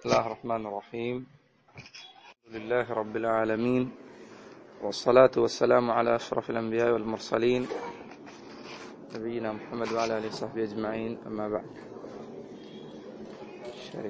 الله الرحمن الرحيم الحمد لله رب العالمين والصلاة والسلام على أشرف الأنبياء والمرسلين نبينا محمد وعلى آله وصحبه أجمعين أما بعد ശരി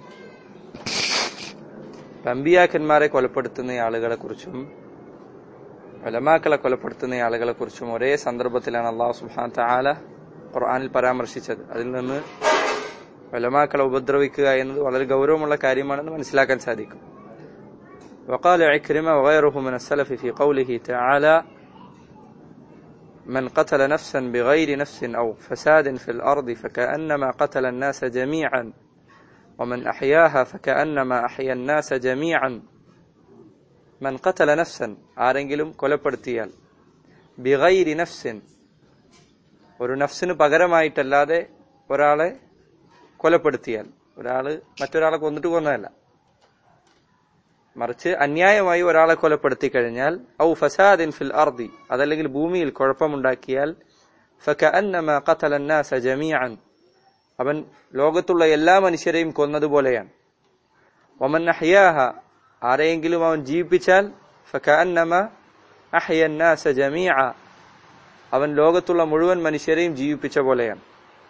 അമ്പിയാക്കന്മാരെ കൊലപ്പെടുത്തുന്ന ആളുകളെ കുറിച്ചും വലമാക്കളെ കൊലപ്പെടുത്തുന്ന ആളുകളെ കുറിച്ചും ഒരേ സന്ദർഭത്തിലാണ് അള്ളാഹു സുബ്ഹാൻ തആല ഖുർആനിൽ പരാമർശിച്ചത് അതിൽ നിന്ന് വലമാക്കളെ ഉപദ്രവിക്കുക എന്നത് വളരെ ഗൗരവമുള്ള കാര്യമാണെന്ന് മനസ്സിലാക്കാൻ സാധിക്കും وقال عكرمة وغيره من السلف في قوله تعالى من قتل نفسا بغير نفس أو فساد في الأرض فكأنما قتل الناس جميعا ومن أحياها فكأنما أحيا الناس جميعا من قتل نفسا ആരെങ്കിലും കൊലപ്പെടുത്തിയാൽ ബിഗൈരി നഫ്സിൻ ഒരു നഫ്സിന് പകരമായിട്ടല്ലാതെ ഒരാളെ കൊലപ്പെടുത്തിയാൽ ഒരാള് മറ്റൊരാളെ കൊന്നിട്ട് കൊന്നതല്ല മറിച്ച് അന്യായമായി ഒരാളെ കൊലപ്പെടുത്തി കഴിഞ്ഞാൽ ഔ ഫസാദിൻ ഫിൽ അർദി അതല്ലെങ്കിൽ ഭൂമിയിൽ കുഴപ്പമുണ്ടാക്കിയാൽ ഫകഅന്നമാ ഖതല الناس ജമീഅൻ അവൻ ലോകത്തുള്ള എല്ലാ മനുഷ്യരെയും കൊന്നതുപോലെയാണ് വമൻ അഹ്യാഹ ആരെയെങ്കിലും അവൻ ജീവിപ്പിച്ചാൽ ഫകഅന്നമാ അഹ്യ الناس ജമീഅ അവൻ ലോകത്തുള്ള മുഴുവൻ മനുഷ്യരെയും ജീവിപ്പിച്ച പോലെയാണ്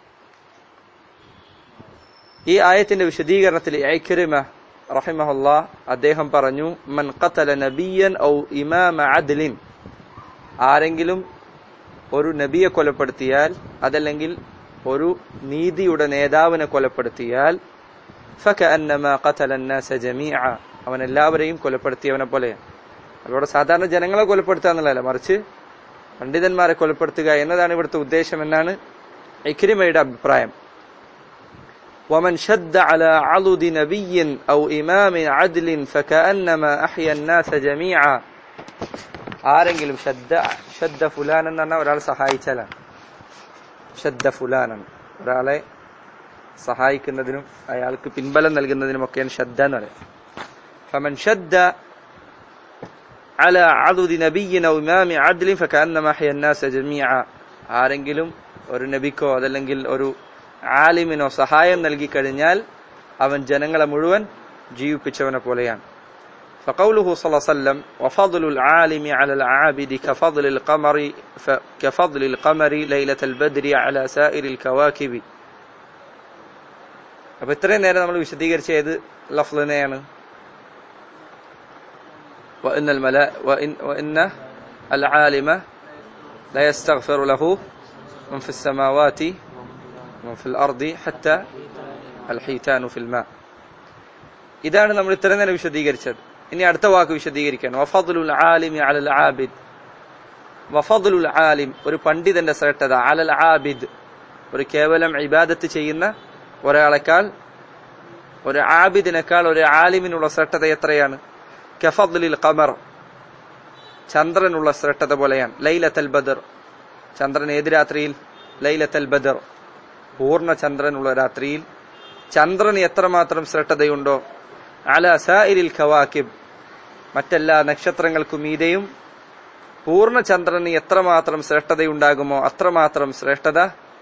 ഈ ആയത്തിന്റെ വിശദീകരണത്തിൽ ഐക്കരിമ റഹിമഹുല്ല അദ്ദേഹം പറഞ്ഞു മൻ ഖതല നബിയൻ ഔ ഇമാമ അദ്ലിൻ ആരെങ്കിലും ഒരു നബിയെ കൊലപ്പെടുത്തിയാൽ അതല്ലെങ്കിൽ ഒരു നീതിയുടെ നേതാവിനെ കൊലപ്പെടുത്തിയാൽ ഫകഅന്നമാ ഖതല الناس ജമീഅ അവൻ എല്ലാവരെയും കൊലപ്പെടുത്തിയവനെ പോലെയാണ് അതോടെ സാധാരണ ജനങ്ങളെ കൊലപ്പെടുത്തുക എന്നുള്ളതല്ല മറിച്ച് പണ്ഡിതന്മാരെ കൊലപ്പെടുത്തുക എന്നതാണ് ഇവിടുത്തെ ഉദ്ദേശം എന്നാണ് ഇക്രിമയുടെ അഭിപ്രായം ومن شد على عضد نبي أو إمام عدل فكأنما أحيا الناس جميعا ആരെങ്കിലും ശബ്ദ ശബ്ദ ഫുലാൻ എന്ന് പറഞ്ഞാൽ ഒരാൾ സഹായിച്ചാലാണ് ശബ്ദ ഫുലാനൻ ഒരാളെ സഹായിക്കുന്നതിനും അയാൾക്ക് പിൻബലം നൽകുന്നതിനുമൊക്കെയാണ് ശബ്ദ എന്ന് പറയുന്നത് فمن شد على عضد نبي أو إمام عدل فكأنما أحيا الناس جميعا ആരെങ്കിലും ഒരു നബിക്കോ അതല്ലെങ്കിൽ ഒരു ആലിമിനോ സഹായം നൽകി കഴിഞ്ഞാൽ അവൻ ജനങ്ങളെ മുഴുവൻ ജീവിപ്പിച്ചവനെ പോലെയാണ് فقوله صلى الله عليه وسلم وفضل العالم على العابد كفضل القمر كفضل القمر ليلة البدر على سائر الكواكب അപ്പൊ ഇത്രയും നേരം നമ്മൾ വിശദീകരിച്ച ഏത് ലഫ്ലിനെയാണ് وإن الملا وإن وإن العالم لا يستغفر له من في السماوات ومن في الأرض حتى الحيتان في الماء ഇതാണ് നമ്മൾ ഇത്രയും നേരം വിശദീകരിച്ചത് ഇനി അടുത്ത വാക്ക് വിശദീകരിക്കുകയാണ് വഫദുൽ ആലിമി അലൽ ആബിദ് വഫദുൽ ആലിം ഒരു പണ്ഡിതന്റെ ശ്രേഷ്ഠത അലൽ ആബിദ് ഒരു കേവലം ഇബാദത്ത് ചെയ്യുന്ന ഒരാളെക്കാൾ ഒരു ആബിദിനേക്കാൾ ഒരു ആലിമിനുള്ള ശ്രേഷ്ഠത എത്രയാണ് കഫദ്ലിൽ ഖമർ ചന്ദ്രനുള്ള ശ്രേഷ്ഠത പോലെയാണ് ലൈലത്തൽ ബദർ ചന്ദ്രൻ ഏത് രാത്രിയിൽ ലൈലത്തൽ ബദർ പൂർണ്ണ ചന്ദ്രനുള്ള രാത്രിയിൽ ചന്ദ്രന് എത്രമാത്രം ശ്രേഷ്ഠതയുണ്ടോ അല സായിരിൽ ഖവാക്കിബ് മറ്റെല്ലാ നക്ഷത്രങ്ങൾക്കും മീതെയും പൂർണ്ണ ചന്ദ്രന് എത്രമാത്രം ശ്രേഷ്ഠതയുണ്ടാകുമോ അത്രമാത്രം ശ്രേഷ്ഠത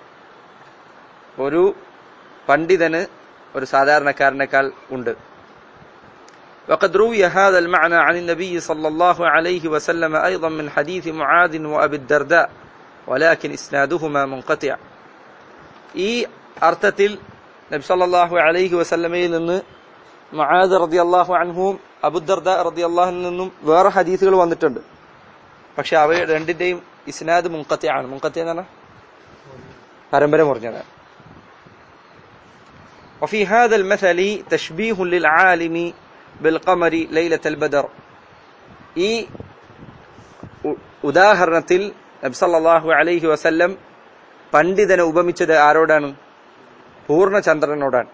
ഒരു പണ്ഡിതന് ഒരു സാധാരണക്കാരനേക്കാൾ ഉണ്ട് وقد روي هذا المعنى عن النبي صلى الله عليه وسلم أيضا من حديث معاذ وأبي الدرداء ولكن إسنادهما منقطع ഈ അർത്ഥത്തിൽ നബി സല്ലല്ലാഹു അലൈഹി വസല്ലമയിൽ നിന്ന് മആദ് റളിയല്ലാഹു അൻഹുവും അബുദർദ റളിയല്ലാഹു നിന്നും വേറെ ഹദീസുകൾ വന്നിട്ടുണ്ട് പക്ഷെ അവ രണ്ടിന്റെയും ഇസ്നാദ് മുൻഖത്തി ആണ് മുൻഖത്തി എന്ന് പറഞ്ഞാൽ പരമ്പര മുറിഞ്ഞതാണ് وفي هذا المثل تشبيه للعالم بالقمر ليلة البدر ഈ ഉദാഹരണത്തിൽ നബി സല്ലല്ലാഹു അലൈഹി വസല്ലം പണ്ഡിതനെ ഉപമിച്ചത് ആരോടാണ് പൂർണ്ണ ചന്ദ്രനോടാണ്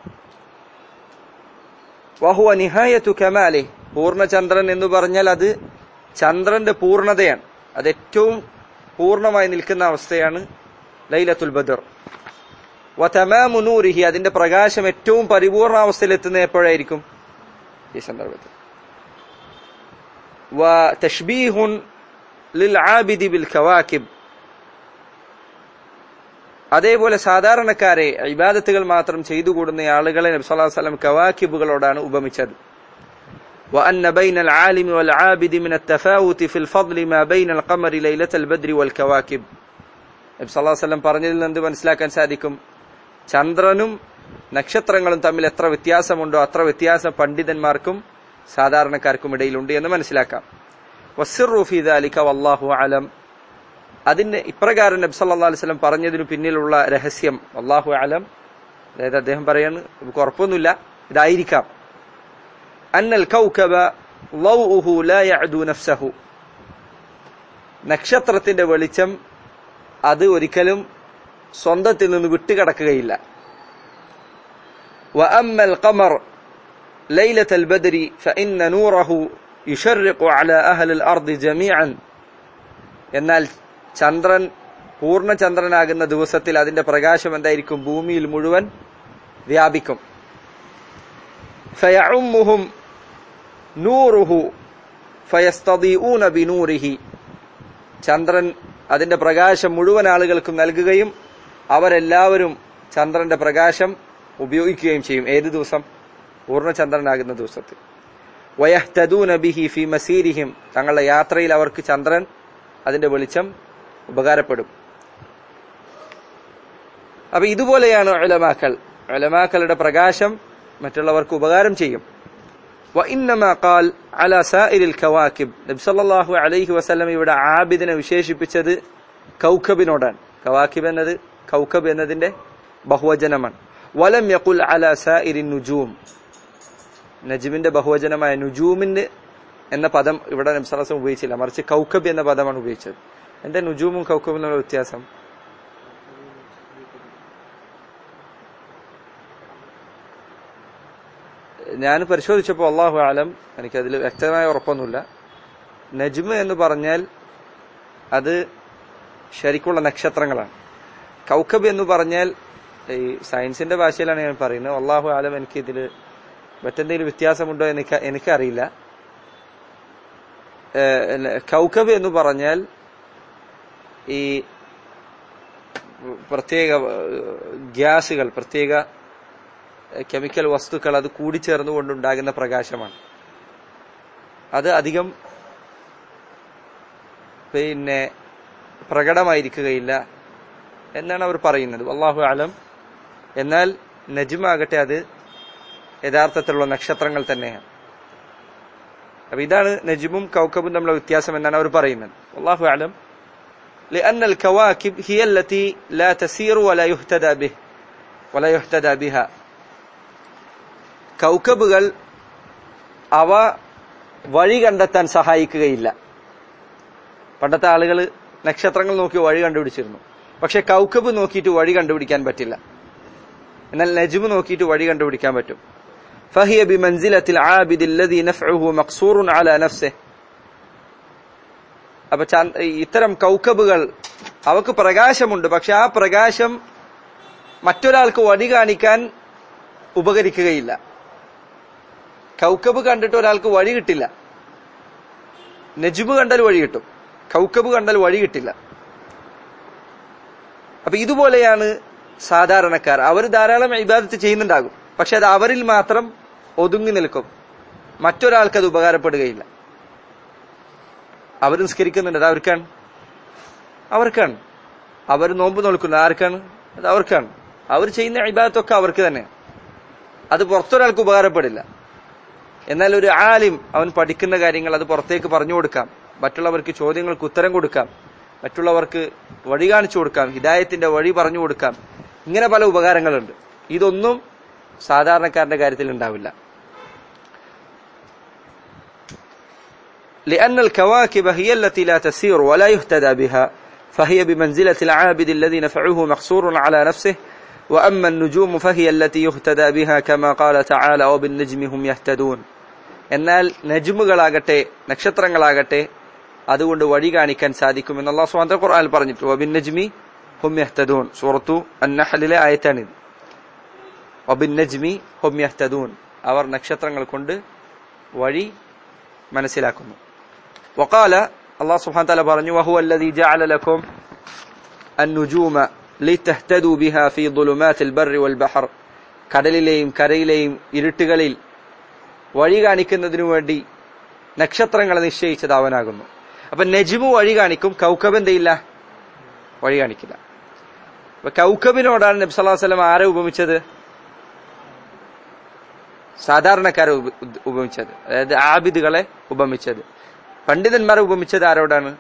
വഹുവ നിഹായത്തു കമാലെ പൂർണ്ണചന്ദ്രൻ എന്ന് പറഞ്ഞാൽ അത് ചന്ദ്രന്റെ പൂർണ്ണതയാണ് അത് ഏറ്റവും പൂർണ്ണമായി നിൽക്കുന്ന അവസ്ഥയാണ് ലൈലത്തുൽ ബദർ വതമാമു നൂരിഹി അതിന്റെ പ്രകാശം ഏറ്റവും പരിപൂർണ അവസ്ഥയിൽ എത്തുന്നത് എപ്പോഴായിരിക്കും ഈ സന്ദർഭത്തിൽ വതഷ്ബീഹുൻ ലിൽ ആബിദി ബിൽ കവാകിബ് അതേപോലെ സാധാരണക്കാരെ ഇബാദത്തുകൾ മാത്രം ചെയ്തു കൂടുന്ന ആളുകളെ നബി സല്ലല്ലാഹു അലൈഹി വസല്ലം കവാക്കിബുകളോടാണ് ഉപമിച്ചത് وأن بين العالم والعابد من التفاوت في الفضل ما بين القمر ليلة البدر والكواكب നബി സല്ലല്ലാഹു അലൈഹി വസല്ലം പറഞ്ഞതിൽ നിന്ന് മനസ്സിലാക്കാൻ സാധിക്കും ചന്ദ്രനും നക്ഷത്രങ്ങളും തമ്മിൽ എത്ര വ്യത്യാസമുണ്ടോ അത്ര വ്യത്യാസം പണ്ഡിതന്മാർക്കും സാധാരണക്കാർക്കും ഇടയിലുണ്ട് എന്ന് മനസ്സിലാക്കാം വസ്സിറു ഫീ ദാലിക വല്ലാഹു അലം അതിന് ഇപ്രകാരം നബി സല്ലല്ലാഹു അലൈഹി വസല്ലം പറഞ്ഞതിനു പിന്നിലുള്ള രഹസ്യം അള്ളാഹു അലം അതായത് അദ്ദേഹം പറയാണ് നമുക്ക് ഉറപ്പൊന്നുമില്ല ഇതായിരിക്കാം അന്നൽ കൗകബ ലൗഉഹു ലാ യഅദു നഫ്സഹു നക്ഷത്രത്തിന്റെ വെളിച്ചം അത് ഒരിക്കലും സ്വന്തത്തിൽ നിന്ന് വിട്ടുകിടക്കുകയില്ല وأما القمر ليلة البدر فإن نوره يشرق على أهل الأرض جميعا എന്നാൽ ചന്ദ്രൻ പൂർണ്ണ ചന്ദ്രനാകുന്ന ദിവസത്തിൽ അതിന്റെ പ്രകാശം എന്തായിരിക്കും ഭൂമിയിൽ മുഴുവൻ വ്യാപിക്കും ഫയഉമ്മുഹും നൂറുഹു ഫയസ്തദീഊന ബിനൂരിഹി ചന്ദ്രൻ അതിന്റെ പ്രകാശം മുഴുവൻ ആളുകൾക്കും നൽകുകയും അവരെല്ലാവരും ചന്ദ്രന്റെ പ്രകാശം ഉപയോഗിക്കുകയും ചെയ്യും ഏത് ദിവസം പൂർണ്ണചന്ദ്രനാകുന്ന ദിവസത്തിൽ വയഹ്തദൂന ബിഹി ഫി മസീരിഹിം തങ്ങളുടെ യാത്രയിൽ അവർക്ക് ചന്ദ്രൻ അതിന്റെ വെളിച്ചം ഉപകാരപ്പെടും അപ്പൊ ഇതുപോലെയാണ് ഉലമാക്കൾ ഉലമാക്കളുടെ പ്രകാശം മറ്റുള്ളവർക്ക് ഉപകാരം ചെയ്യും وإنما قال على سائر الكواكب നബി സല്ലല്ലാഹു അലൈഹി വസല്ലം ഇവിടെ ആബിദിനെ വിശേഷിപ്പിച്ചത് കൗക്കബിനോടാണ് കവാക്കിബ് എന്നത് കൗക്കബ് എന്നതിന്റെ ബഹുവചനമാണ് വലം യഖുൽ അല സായിരി നുജൂം നജ്മിന്റെ ബഹുവചനമായ നുജൂമിന് എന്ന പദം ഇവിടെ നബി സല്ലല്ലാഹു അലൈഹി വസല്ലം ഉപയോഗിച്ചില്ല മറിച്ച് കൗക്കബ് എന്ന പദമാണ് ഉപയോഗിച്ചത് എന്താ നുജൂമും കൗക്കബും തമ്മിലുള്ള വ്യത്യാസം ഞാൻ പരിശോധിച്ചപ്പോൾ അള്ളാഹു ആലം എനിക്കതിൽ വ്യക്തമായ ഉറപ്പൊന്നുമില്ല നജ്മ എന്ന് പറഞ്ഞാൽ അത് ശരിക്കുള്ള നക്ഷത്രങ്ങളാണ് കൗക്കബ് എന്ന് പറഞ്ഞാൽ ഈ സയൻസിന്റെ ഭാഷയിലാണ് ഞാൻ പറയുന്നത് അള്ളാഹു ആലം എനിക്ക് ഇതിൽ മറ്റെന്തെങ്കിലും വ്യത്യാസമുണ്ടോ എനിക്ക് എനിക്കറിയില്ല ഏഹ് കൗക്കബ് എന്ന് പറഞ്ഞാൽ ഈ പ്രത്യേക ഗ്യാസുകൾ പ്രത്യേക കെമിക്കൽ വസ്തുക്കൾ അത് കൂടിച്ചേർന്നുകൊണ്ടുണ്ടാകുന്ന പ്രകാശമാണ് അത് അധികം പിന്നെ പ്രകടമായിരിക്കുകയില്ല എന്നാണ് അവർ പറയുന്നത് അള്ളാഹു ആലം എന്നാൽ നജ്മാകട്ടെ അത് യഥാർത്ഥത്തിലുള്ള നക്ഷത്രങ്ങൾ തന്നെയാണ് അപ്പൊ ഇതാണ് നജ്മും കൗക്കബും തമ്മിലുള്ള വ്യത്യാസം എന്നാണ് അവർ പറയുന്നത് അള്ളാഹു ആലം لأن الكواكب هي التي لا تسير ولا يهتدى به ولا يهتدى بها കൗക്കബുകൾ അവ വഴി കണ്ടെത്താൻ സഹായിക്കുകയില്ല പണ്ടത്തെ ആളുകൾ നക്ഷത്രങ്ങൾ നോക്കി വഴി കണ്ടുപിടിച്ചിരുന്നു പക്ഷെ കൗക്കബ് നോക്കിയിട്ട് വഴി കണ്ടുപിടിക്കാൻ പറ്റില്ല എന്നാൽ നജ്മ് നോക്കിയിട്ട് വഴി കണ്ടുപിടിക്കാൻ പറ്റും فهي بمنزلة العابد الذي نفعه مقصور على نفسه അപ്പൊ ഇത്തരം കൗക്കബുകൾ അവക്ക് പ്രകാശമുണ്ട് പക്ഷെ ആ പ്രകാശം മറ്റൊരാൾക്ക് വഴി കാണിക്കാൻ ഉപകരിക്കുകയില്ല കൗക്കബ് കണ്ടിട്ട് ഒരാൾക്ക് വഴി കിട്ടില്ല നജുബ് കണ്ടാൽ വഴി കിട്ടും കൗക്കബ് കണ്ടാൽ വഴി കിട്ടില്ല അപ്പൊ ഇതുപോലെയാണ് സാധാരണക്കാർ അവർ ധാരാളം ഇബാദത്ത് ചെയ്യുന്നുണ്ടാകും പക്ഷെ അത് അവരിൽ മാത്രം ഒതുങ്ങി നിൽക്കും മറ്റൊരാൾക്ക് അത് ഉപകാരപ്പെടുകയില്ല അവർ നിസ്കരിക്കുന്നുണ്ട് അത് അവർക്കാണ് അവർക്കാണ് അവർ നോമ്പ് നോക്കുന്നത് ആർക്കാണ് അത് അവർക്കാണ് അവർ ചെയ്യുന്ന ഇബാദത്തൊക്കെ അവർക്ക് തന്നെ അത് പുറത്തൊരാൾക്ക് ഉപകാരപ്പെടില്ല എന്നാൽ ഒരു ആലിം അവൻ പഠിക്കുന്ന കാര്യങ്ങൾ അത് പുറത്തേക്ക് പറഞ്ഞു കൊടുക്കാം മറ്റുള്ളവർക്ക് ചോദ്യങ്ങൾക്ക് ഉത്തരം കൊടുക്കാം മറ്റുള്ളവർക്ക് വഴി കാണിച്ചു കൊടുക്കാം ഹിദായത്തിന്റെ വഴി പറഞ്ഞു കൊടുക്കാം ഇങ്ങനെ പല ഉപകാരങ്ങളുണ്ട് ഇതൊന്നും സാധാരണക്കാരന്റെ കാര്യത്തിൽ ഉണ്ടാവില്ല لأن الكواكب هي التي لا تسير ولا يهتدى بها فهي بمنزلة العابد الذي نفعه مقصور على نفسه وأما النجوم فهي التي يهتدى بها كما قال تعالى وبالنجم هم يهتدون എന്നാൽ നജ്മുകളാകട്ടെ നക്ഷത്രങ്ങളാകട്ടെ അതുകൊണ്ട് വഴി കാണിക്കാൻ സാധിക്കുമെന്ന് അള്ളാഹു സുബ്ഹാനഹു വ ഖുർആനിൽ പറഞ്ഞിട്ട് വബിൻ നജ്മി ഹും യഹ്തദൂൻ സൂറത്തു അന്നഹലിലെ ആയത്താണിത് വബിൻ നജ്മി ഹും യഹ്തദൂൻ അവർ നക്ഷത്രങ്ങൾ കൊണ്ട് വഴി മനസ്സിലാക്കുന്നു وقال الله سبحانه وتعالى പറഞ്ഞു وهو الذي جعل لكم النجوم ലിതഹ്തദു ബിഹാ ഫീ ദുലുമാത്തിൽ ബർരി വൽ ബഹർ കടലിലെയും കരയിലെയും ഇരുട്ടുകളിൽ വഴി കാണിക്കുന്നതിനു വേണ്ടി നക്ഷത്രങ്ങളെ നിശ്ചയിച്ചത് അവനാകുന്നു അപ്പൊ നജ്മു വഴി കാണിക്കും കൗക്കബ് എന്തെയില്ല വഴി കാണിക്കില്ല അപ്പൊ കൗക്കബിനോടാണ് നബി സല്ലല്ലാഹു അലൈഹി വസല്ലം ആരെ ഉപമിച്ചത് സാധാരണക്കാരെ ഉപ- ഉദ് ഉപമിച്ചത് അതായത് ആബിദുകളെ ഉപമിച്ചത് പണ്ഡിതന്മാരെ ഉപമിച്ചത് ആരോടാണ്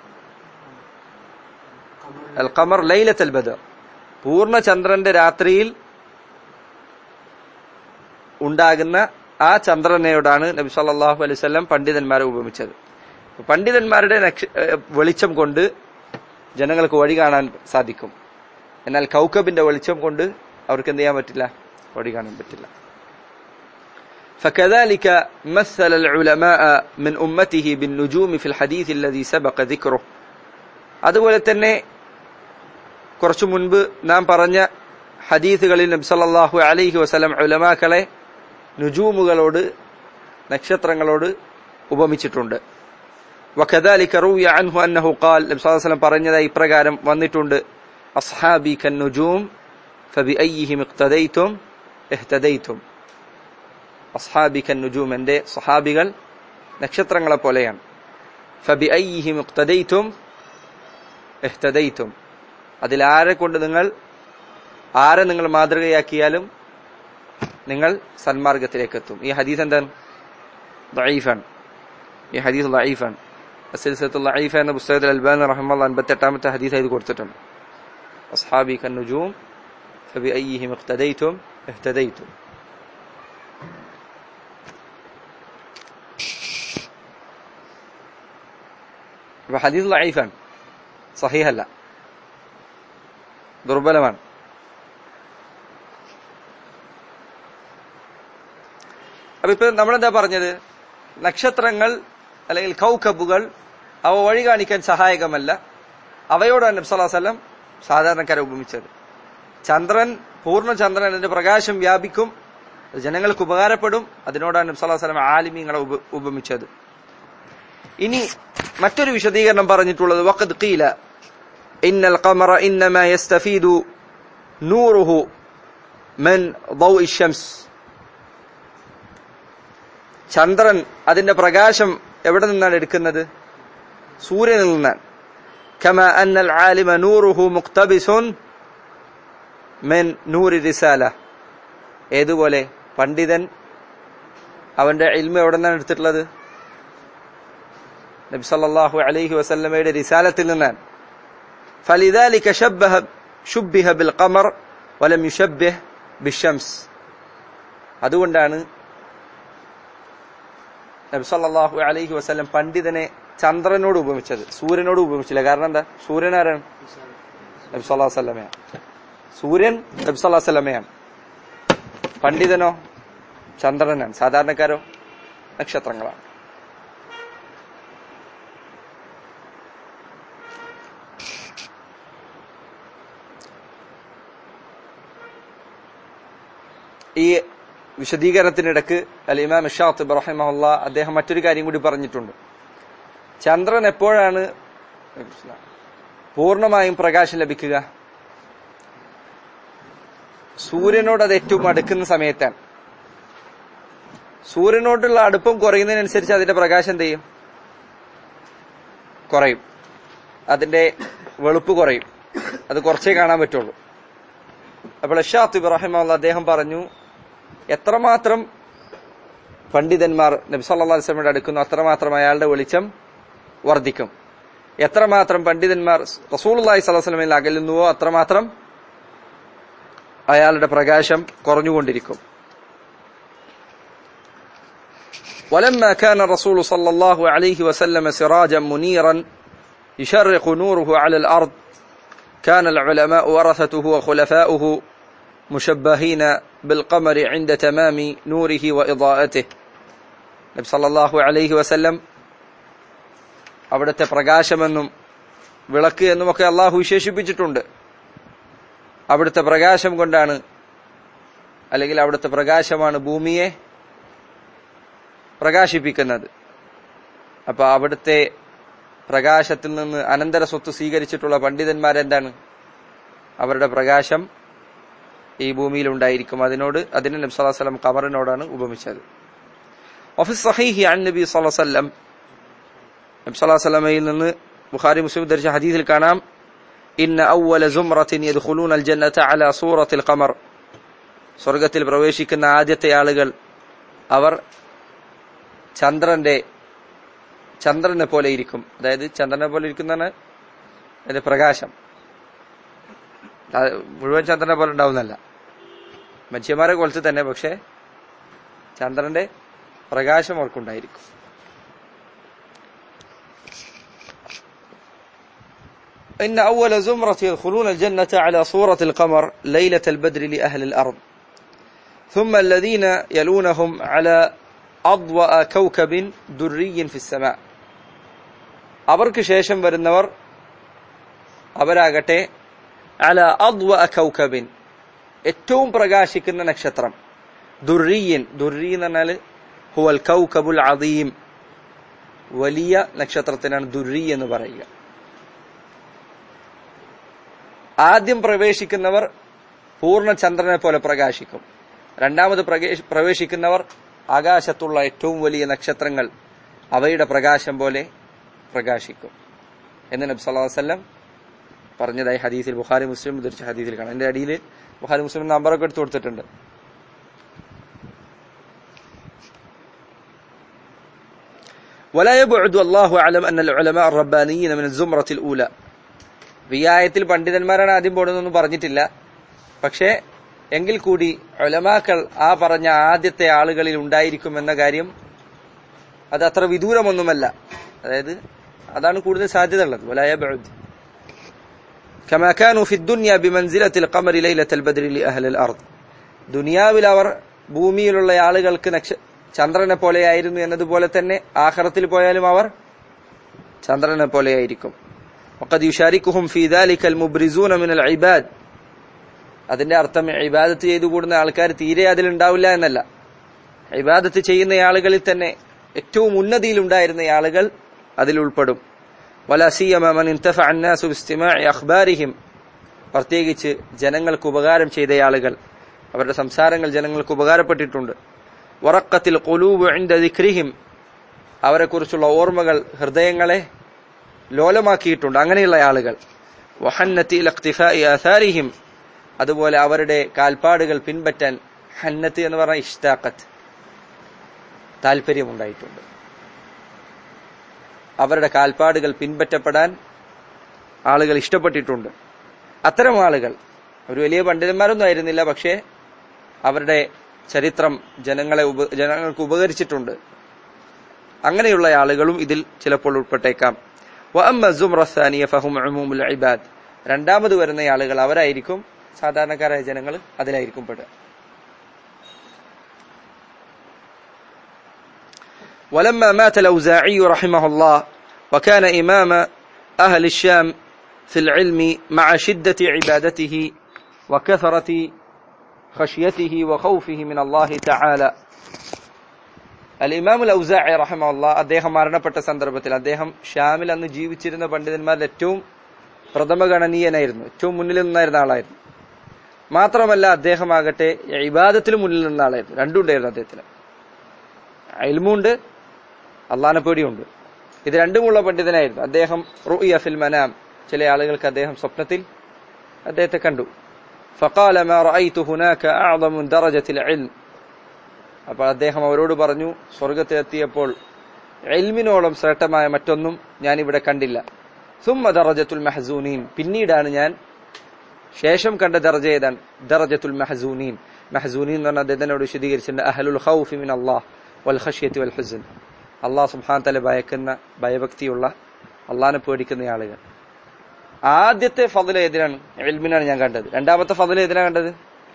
അൽ ഖമർ ലൈലത്തൽ ബദർ പൂർണ്ണ ചന്ദ്രന്റെ രാത്രിയിൽ ഉണ്ടാകുന്ന ആ ചന്ദ്രനെയോടാണ് നബി സല്ലല്ലാഹു അലൈഹി വസല്ലം പണ്ഡിതന്മാരെ ഉപമിച്ചത് പണ്ഡിതന്മാരുടെ നക്ഷ- ഏഹ് വെളിച്ചം കൊണ്ട് ജനങ്ങൾക്ക് വഴി കാണാൻ സാധിക്കും എന്നാൽ കൗക്കബിന്റെ വെളിച്ചം കൊണ്ട് അവർക്ക് എന്ത് ചെയ്യാൻ പറ്റില്ല വഴി കാണാൻ പറ്റില്ല فكذلك مثل العلماء من أمته بالنجوم في الحديث الذي سبق ذكره അതുപോലെ തന്നെ കുറച്ചു മുൻപ് നാം പറഞ്ഞ ഹദീസുകളിൽ നബി സല്ലല്ലാഹു അലൈഹി വസല്ലം ഉലമാക്കളെ നുജൂമുകളോട് നക്ഷത്രങ്ങളോട് ഉപമിച്ചിട്ടുണ്ട് وكذلك روي عنه أنه قال നബി സല്ലല്ലാഹു അലൈഹി വസല്ലം പറഞ്ഞതായി ഇപ്രകാരം വന്നിട്ടുണ്ട് അസ്ഹാബി കന്നുജൂം فبأيهم اقتديتم اهتديتم അസ്ഹാബി കന്നുജൂം എന്റെ സഹാബികൾ നക്ഷത്രങ്ങളെ പോലെയാണ് فبأيهم اقتديتم اهتديتم അതിൽ ആരെ കൊണ്ട് നിങ്ങൾ ആരെ നിങ്ങൾ മാതൃകയാക്കിയാലും നിങ്ങൾ സന്മാർഗത്തിലേക്ക് എത്തും ഈ ഹദീസ് എന്താണ് ദഈഫാണ് ഈ ഹദീസ് ദഈഫാണ് അസിൽസത്തുൽ ദഈഫ എന്ന പുസ്തകത്തിൽ അൽബാനി റഹിമഹുല്ലാഹ് 58ാമത്തെ ഹദീസ് ഇത് കൊടുത്തിട്ടുണ്ട് അസ്ഹാബി കന്നുജൂം فبأيهم اقتديتم اهتديتم അപ്പൊ ഹദീസ് ലൈഫാണ് സഹീഹല്ല ദുർബലമാണ് അപ്പൊ ഇപ്പൊ നമ്മളെന്താ പറഞ്ഞത് നക്ഷത്രങ്ങൾ അല്ലെങ്കിൽ കൗക്കബുകൾ അവ വഴി കാണിക്കാൻ സഹായകമല്ല അവയോടാണ് നബ്സലാസലം സാധാരണക്കാരെ ഉപമിച്ചത് ചന്ദ്രൻ പൂർണ്ണ ചന്ദ്രൻ അതിന്റെ പ്രകാശം വ്യാപിക്കും അത് ജനങ്ങൾക്ക് ഉപകാരപ്പെടും അതിനോടാണ് നബ്സലാസലം ആലിമീങ്ങളെ ഉപ- ഉപമിച്ചത് ഇനി മറ്റൊരു വിശദീകരണം പറഞ്ഞിട്ടുള്ളത് വഖദ് ഖീല ഇന്നൽ ഖമറ ഇന്നമാ യസ്തഫീദു നൂറുഹു മൻ ضوء الشمس ചന്ദ്രൻ അതിന്റെ പ്രകാശം എവിടെ നിന്നാണ് എടുക്കുന്നത് സൂര്യനിൽ നിന്നാണ് كما أن العالم نوره مقتبس من نور الرسالة ഏതുപോലെ പണ്ഡിതൻ അവന്റെ ഇൽമ എവിടെ നിന്നാണ് എടുത്തിട്ടുള്ളത് നബി സല്ലല്ലാഹു അലൈഹി വസല്ലമയുടെ റിസാലത്തിൽ നിന്നാണ് فلذلك شبه شبه بالقمر ولم يشبه بالشمس അതുകൊണ്ടാണ് നബി സല്ലല്ലാഹു അലൈഹി വസല്ലം പണ്ഡിതനെ ചന്ദ്രനോട് ഉപമിച്ചത് സൂര്യനോട് ഉപമിച്ചില്ല കാരണം എന്താ സൂര്യൻ ആരാണ് നബി സല്ലല്ലാഹു അലൈഹി വസല്ലമയാണ് സൂര്യൻ നബി സല്ലല്ലാഹു അലൈഹി വസല്ലമയാണ് പണ്ഡിതനോ ചന്ദ്രനാണ് സാധാരണക്കാരോ നക്ഷത്രങ്ങളാണ് ഈ വിശദീകരണത്തിനിടക്ക് അൽ ഇമാം ഷാത്ത് റഹിമഹുല്ല അദ്ദേഹം മറ്റൊരു കാര്യം കൂടി പറഞ്ഞിട്ടുണ്ട് ചന്ദ്രൻ എപ്പോഴാണ് പൂർണ്ണമായും പ്രകാശം ലഭിക്കുക സൂര്യനോട് അത് ഏറ്റവും അടുക്കുന്ന സമയത്താണ് സൂര്യനോടുള്ള അടുപ്പം കുറയുന്നതിനനുസരിച്ച് അതിന്റെ പ്രകാശം എന്ത് ചെയ്യും കുറയും അതിന്റെ വെളുപ്പ് കുറയും അത് കുറച്ചേ കാണാൻ പറ്റുള്ളൂ അപ്പോൾ ഷാത്ത് ഇബ്രാഹിമുള്ള അദ്ദേഹം പറഞ്ഞു എത്രമാത്രം പണ്ഡിതന്മാർ നബി സല്ലല്ലാഹു അലൈഹി വസല്ലമയുടെ അടുക്കുന്നു അത്രമാത്രം അയാളുടെ വെളിച്ചം വർദ്ധിക്കും എത്രമാത്രം പണ്ഡിതന്മാർ റസൂലുള്ളാഹി സ്വല്ലല്ലാഹു അലൈഹി വസല്ലമയിൽ അകലുന്നുവോ അത്രമാത്രം അയാളുടെ പ്രകാശം കുറഞ്ഞുകൊണ്ടിരിക്കും ولما كان الرسول صلى الله عليه وسلم سراجا منيرا يشرق نوره على الأرض كان العلماء ورثته وخلفاؤه مشبهين بالقمر عند تمام نوره وإضاءته നബി സല്ലല്ലാഹു അലൈഹി വസല്ലം അവിടുത്തെ പ്രകാശമെന്നും വിളക്ക് എന്നുമൊക്കെ അള്ളാഹു വിശേഷിപ്പിച്ചിട്ടുണ്ട് അവിടുത്തെ പ്രകാശം കൊണ്ടാണ് അല്ലെങ്കിൽ അവിടുത്തെ പ്രകാശമാണ് ഭൂമിയെ പ്രകാശിപ്പിക്കുന്നത് അപ്പൊ അവിടുത്തെ പ്രകാശത്തിൽ നിന്ന് അനന്തര സ്വത്ത് സ്വീകരിച്ചിട്ടുള്ള പണ്ഡിതന്മാരെന്താണ് അവരുടെ പ്രകാശം ഈ ഭൂമിയിൽ ഉണ്ടായിരിക്കും അതിനോട് അതിന് നബി സല്ലല്ലാഹു അലൈഹി വസല്ലം ഖമറിനോടാണ് ഉപമിച്ചത് വഫി സഹീഹി അൻ നബി സല്ലല്ലാഹു അലൈഹി വസല്ലം നബി സല്ലല്ലാഹു അലൈഹി വസല്ലമയിൽ നിന്ന് ബുഖാരി മുസ്ലിം ധരിച്ച ഹദീസിൽ കാണാം ഇന്ന അവ്വല സുംറത്തിൻ യദ്ഖുലൂന അൽ ജന്നത അലാ സൂറത്തിൽ ഖമർ സ്വർഗത്തിൽ പ്രവേശിക്കുന്ന ആദ്യത്തെ ആളുകൾ അവർ ചന്ദ്രന്റെ ചന്ദ്രനെ പോലെ ഇരിക്കും അതായത് ചന്ദ്രനെ പോലെ ഇരിക്കുന്നതാണ് അതിന്റെ പ്രകാശം അത് മുഴുവൻ ചന്ദ്രനെ പോലെ ഉണ്ടാവുന്നല്ല മനുഷ്യന്മാരെ കൊലത്ത് തന്നെ പക്ഷെ ചന്ദ്രന്റെ പ്രകാശം അവർക്കുണ്ടായിരിക്കും إن أول زمرة يدخلون الجنة على صورة القمر ليلة البدر لأهل الأرض ثم الذين يلونهم على أضوأ كوكب دري في السماء അവർക്ക് ശേഷം വരുന്നവർ അവരാകട്ടെ അല അദ്വ കൗക്കബിൻ ഏറ്റവും പ്രകാശിക്കുന്ന നക്ഷത്രം ദുർരീൻ ദുർരി എന്ന് പറഞ്ഞാൽ ഹുവൽ കൗക്കബുൽ അദീം വലിയ നക്ഷത്രത്തിനാണ് ദുർരി എന്ന് പറയുക ആദ്യം പ്രവേശിക്കുന്നവർ പൂർണ്ണ ചന്ദ്രനെ പോലെ പ്രകാശിക്കും രണ്ടാമത് പ്രവേശിക്കുന്നവർ ആകാശത്തുള്ള ഏറ്റവും വലിയ നക്ഷത്രങ്ങൾ അവയുടെ പ്രകാശം പോലെ പ്രകാശിക്കും എന്ന് നബി സല്ലല്ലാഹു അലൈഹി വസല്ലം പറഞ്ഞതായി ഹദീസിൽ ബുഖാരി മുസ്ലിം ഉദ്ധരിച്ച ഹദീസിൽ കാണാം എന്റെ അടിയിൽ ബുഖാരി മുസ്ലിം നമ്പറൊക്കെ എടുത്തു കൊടുത്തിട്ടുണ്ട് ولا يبعد الله اعلم ان العلماء الربانيين من الزمرة الاولى ഈ ആയത്തിൽ പണ്ഡിതന്മാരാണ് ആദ്യം പോടുന്നൊന്നും പറഞ്ഞിട്ടില്ല പക്ഷേ എങ്കിൽ കൂടി ഒലമാക്കൾ ആ പറഞ്ഞ ആദ്യത്തെ ആളുകളിൽ ഉണ്ടായിരിക്കുമെന്ന കാര്യം അത് അത്ര വിദൂരമൊന്നുമല്ല അതായത് അതാണ് കൂടുതൽ സാധ്യത ഉള്ളത് വലായ ബഅദ് كما كانوا في الدنيا بمنزلة القمر ليلة البدر لأهل الأرض ദുനിയാവിൽ അവർ ഭൂമിയിലുള്ള ആളുകൾക്ക് നക്ഷ ചന്ദ്രനെ പോലെയായിരുന്നു എന്നതുപോലെ തന്നെ ആഖിറത്തിൽ പോയാലും അവർ ചന്ദ്രനെ പോലെയായിരിക്കും وقد يشاركهم في ذلك المبرزون من العباد അതിന്റെ അർത്ഥം ഇബാദത്ത് ചെയ്തു കൂടുന്ന ആൾക്കാർ തീരെ അതിലുണ്ടാവില്ല എന്നല്ല ഇബാദത്ത് ചെയ്യുന്ന ആളുകളിൽ തന്നെ ഏറ്റവും ഉന്നതിയിൽ ഉണ്ടായിരുന്ന ആളുകൾ അതിൽ ഉൾപ്പെടും അഖ്ബാരിഹിം പ്രത്യേകിച്ച് ജനങ്ങൾക്ക് ഉപകാരം ചെയ്ത ആളുകൾ അവരുടെ സംസാരങ്ങൾ ജനങ്ങൾക്ക് ഉപകാരപ്പെട്ടിട്ടുണ്ട് വറക്കത്തിൽ ദിക്രിഹിം അവരെക്കുറിച്ചുള്ള ഓർമ്മകൾ ഹൃദയങ്ങളെ ലോലമാക്കിയിട്ടുണ്ട് അങ്ങനെയുള്ള ആളുകൾ വഹന്നത്തിഹിം അതുപോലെ അവരുടെ കാൽപ്പാടുകൾ പിൻപറ്റാൻ ഹന്നത്ത് എന്ന് പറഞ്ഞ ഇഷ്താഖത്ത് താല്പര്യമുണ്ടായിട്ടുണ്ട് അവരുടെ കാൽപ്പാടുകൾ പിൻപറ്റപ്പെടാൻ ആളുകൾ ഇഷ്ടപ്പെട്ടിട്ടുണ്ട് അത്തരം ആളുകൾ ഒരു വലിയ പണ്ഡിതന്മാരൊന്നും ആയിരുന്നില്ല പക്ഷേ അവരുടെ ചരിത്രം ജനങ്ങളെ ഉപ ജനങ്ങൾക്ക് ഉപകരിച്ചിട്ടുണ്ട് അങ്ങനെയുള്ള ആളുകളും ഇതിൽ ചിലപ്പോൾ ഉൾപ്പെട്ടേക്കാം ഇബാദ് രണ്ടാമത് വരുന്ന ആളുകൾ അവരായിരിക്കും സാധാരണക്കാരായ ജനങ്ങൾ അതിലായിരിക്കും പെടുക ولما مات الأوزاعي رحمه الله وكان إمام أهل الشام في العلم مع شدة عبادته وكثرة خشيته وخوفه من الله تعالى الإمام الأوزاعي رحمه الله അദ്ദേഹം മരണപ്പെട്ട സന്ദർഭത്തിൽ അദ്ദേഹം ഷാമിൽ അന്ന് ജീവിച്ചിരുന്ന പണ്ഡിതന്മാരിൽ ഏറ്റവും പ്രഥമഗണനീയനായിരുന്നു ഏറ്റവും മുന്നിൽ നിന്നായിരുന്ന ആളായിരുന്നു മാത്രമല്ല അദ്ദേഹമാകട്ടെ ഇബാദത്തിൽ മുന്നിൽ നിന്ന ആളായിരുന്നു രണ്ടുണ്ടായിരുന്നു അദ്ദേഹത്തിന് അയൽമുണ്ട് അള്ളാനെ പേടിയുണ്ട് ഇത് രണ്ടുമുള്ള പണ്ഡിതനായിരുന്നു അദ്ദേഹം റുഇയ ഫിൽ മനാം ചില ആളുകൾക്ക് അദ്ദേഹം സ്വപ്നത്തിൽ അദ്ദേഹത്തെ കണ്ടു فقال ما رأيت هناك أعظم من درجة العلم അപ്പോൾ അദ്ദേഹം അവരോട് പറഞ്ഞു സ്വർഗത്തിലെത്തിയപ്പോൾ എൽമിനോളം ശ്രേഷ്ഠമായ മറ്റൊന്നും ഞാൻ ഇവിടെ കണ്ടില്ല സുമ്മ ദറജത്തുൽ മെഹസൂനീൻ പിന്നീടാണ് ഞാൻ ശേഷം കണ്ട ദർജ ഏതാണ് ദറജത്തുൽ മെഹസൂനീൻ മെഹസൂനീൻ എന്ന് പറഞ്ഞാൽ അദ്ദേഹത്തിനോട് വിശദീകരിച്ചിട്ടുണ്ട് അഹലുൽ ഖൗഫി മിൻ അള്ളാഹ് വൽ ഖഷ്യത്തി വൽ ഹുസൻ അള്ളാഹ് സുബ്ഹാൻ തല ഭയക്കുന്ന ഭയഭക്തിയുള്ള അള്ളാഹിനെ പേടിക്കുന്ന ആളുകൾ ആദ്യത്തെ ഫضل ഏതിനാണ് എൽമിനാണ് ഞാൻ കണ്ടത് രണ്ടാമത്തെ ഫضل ഏതിനാണ് കണ്ടത്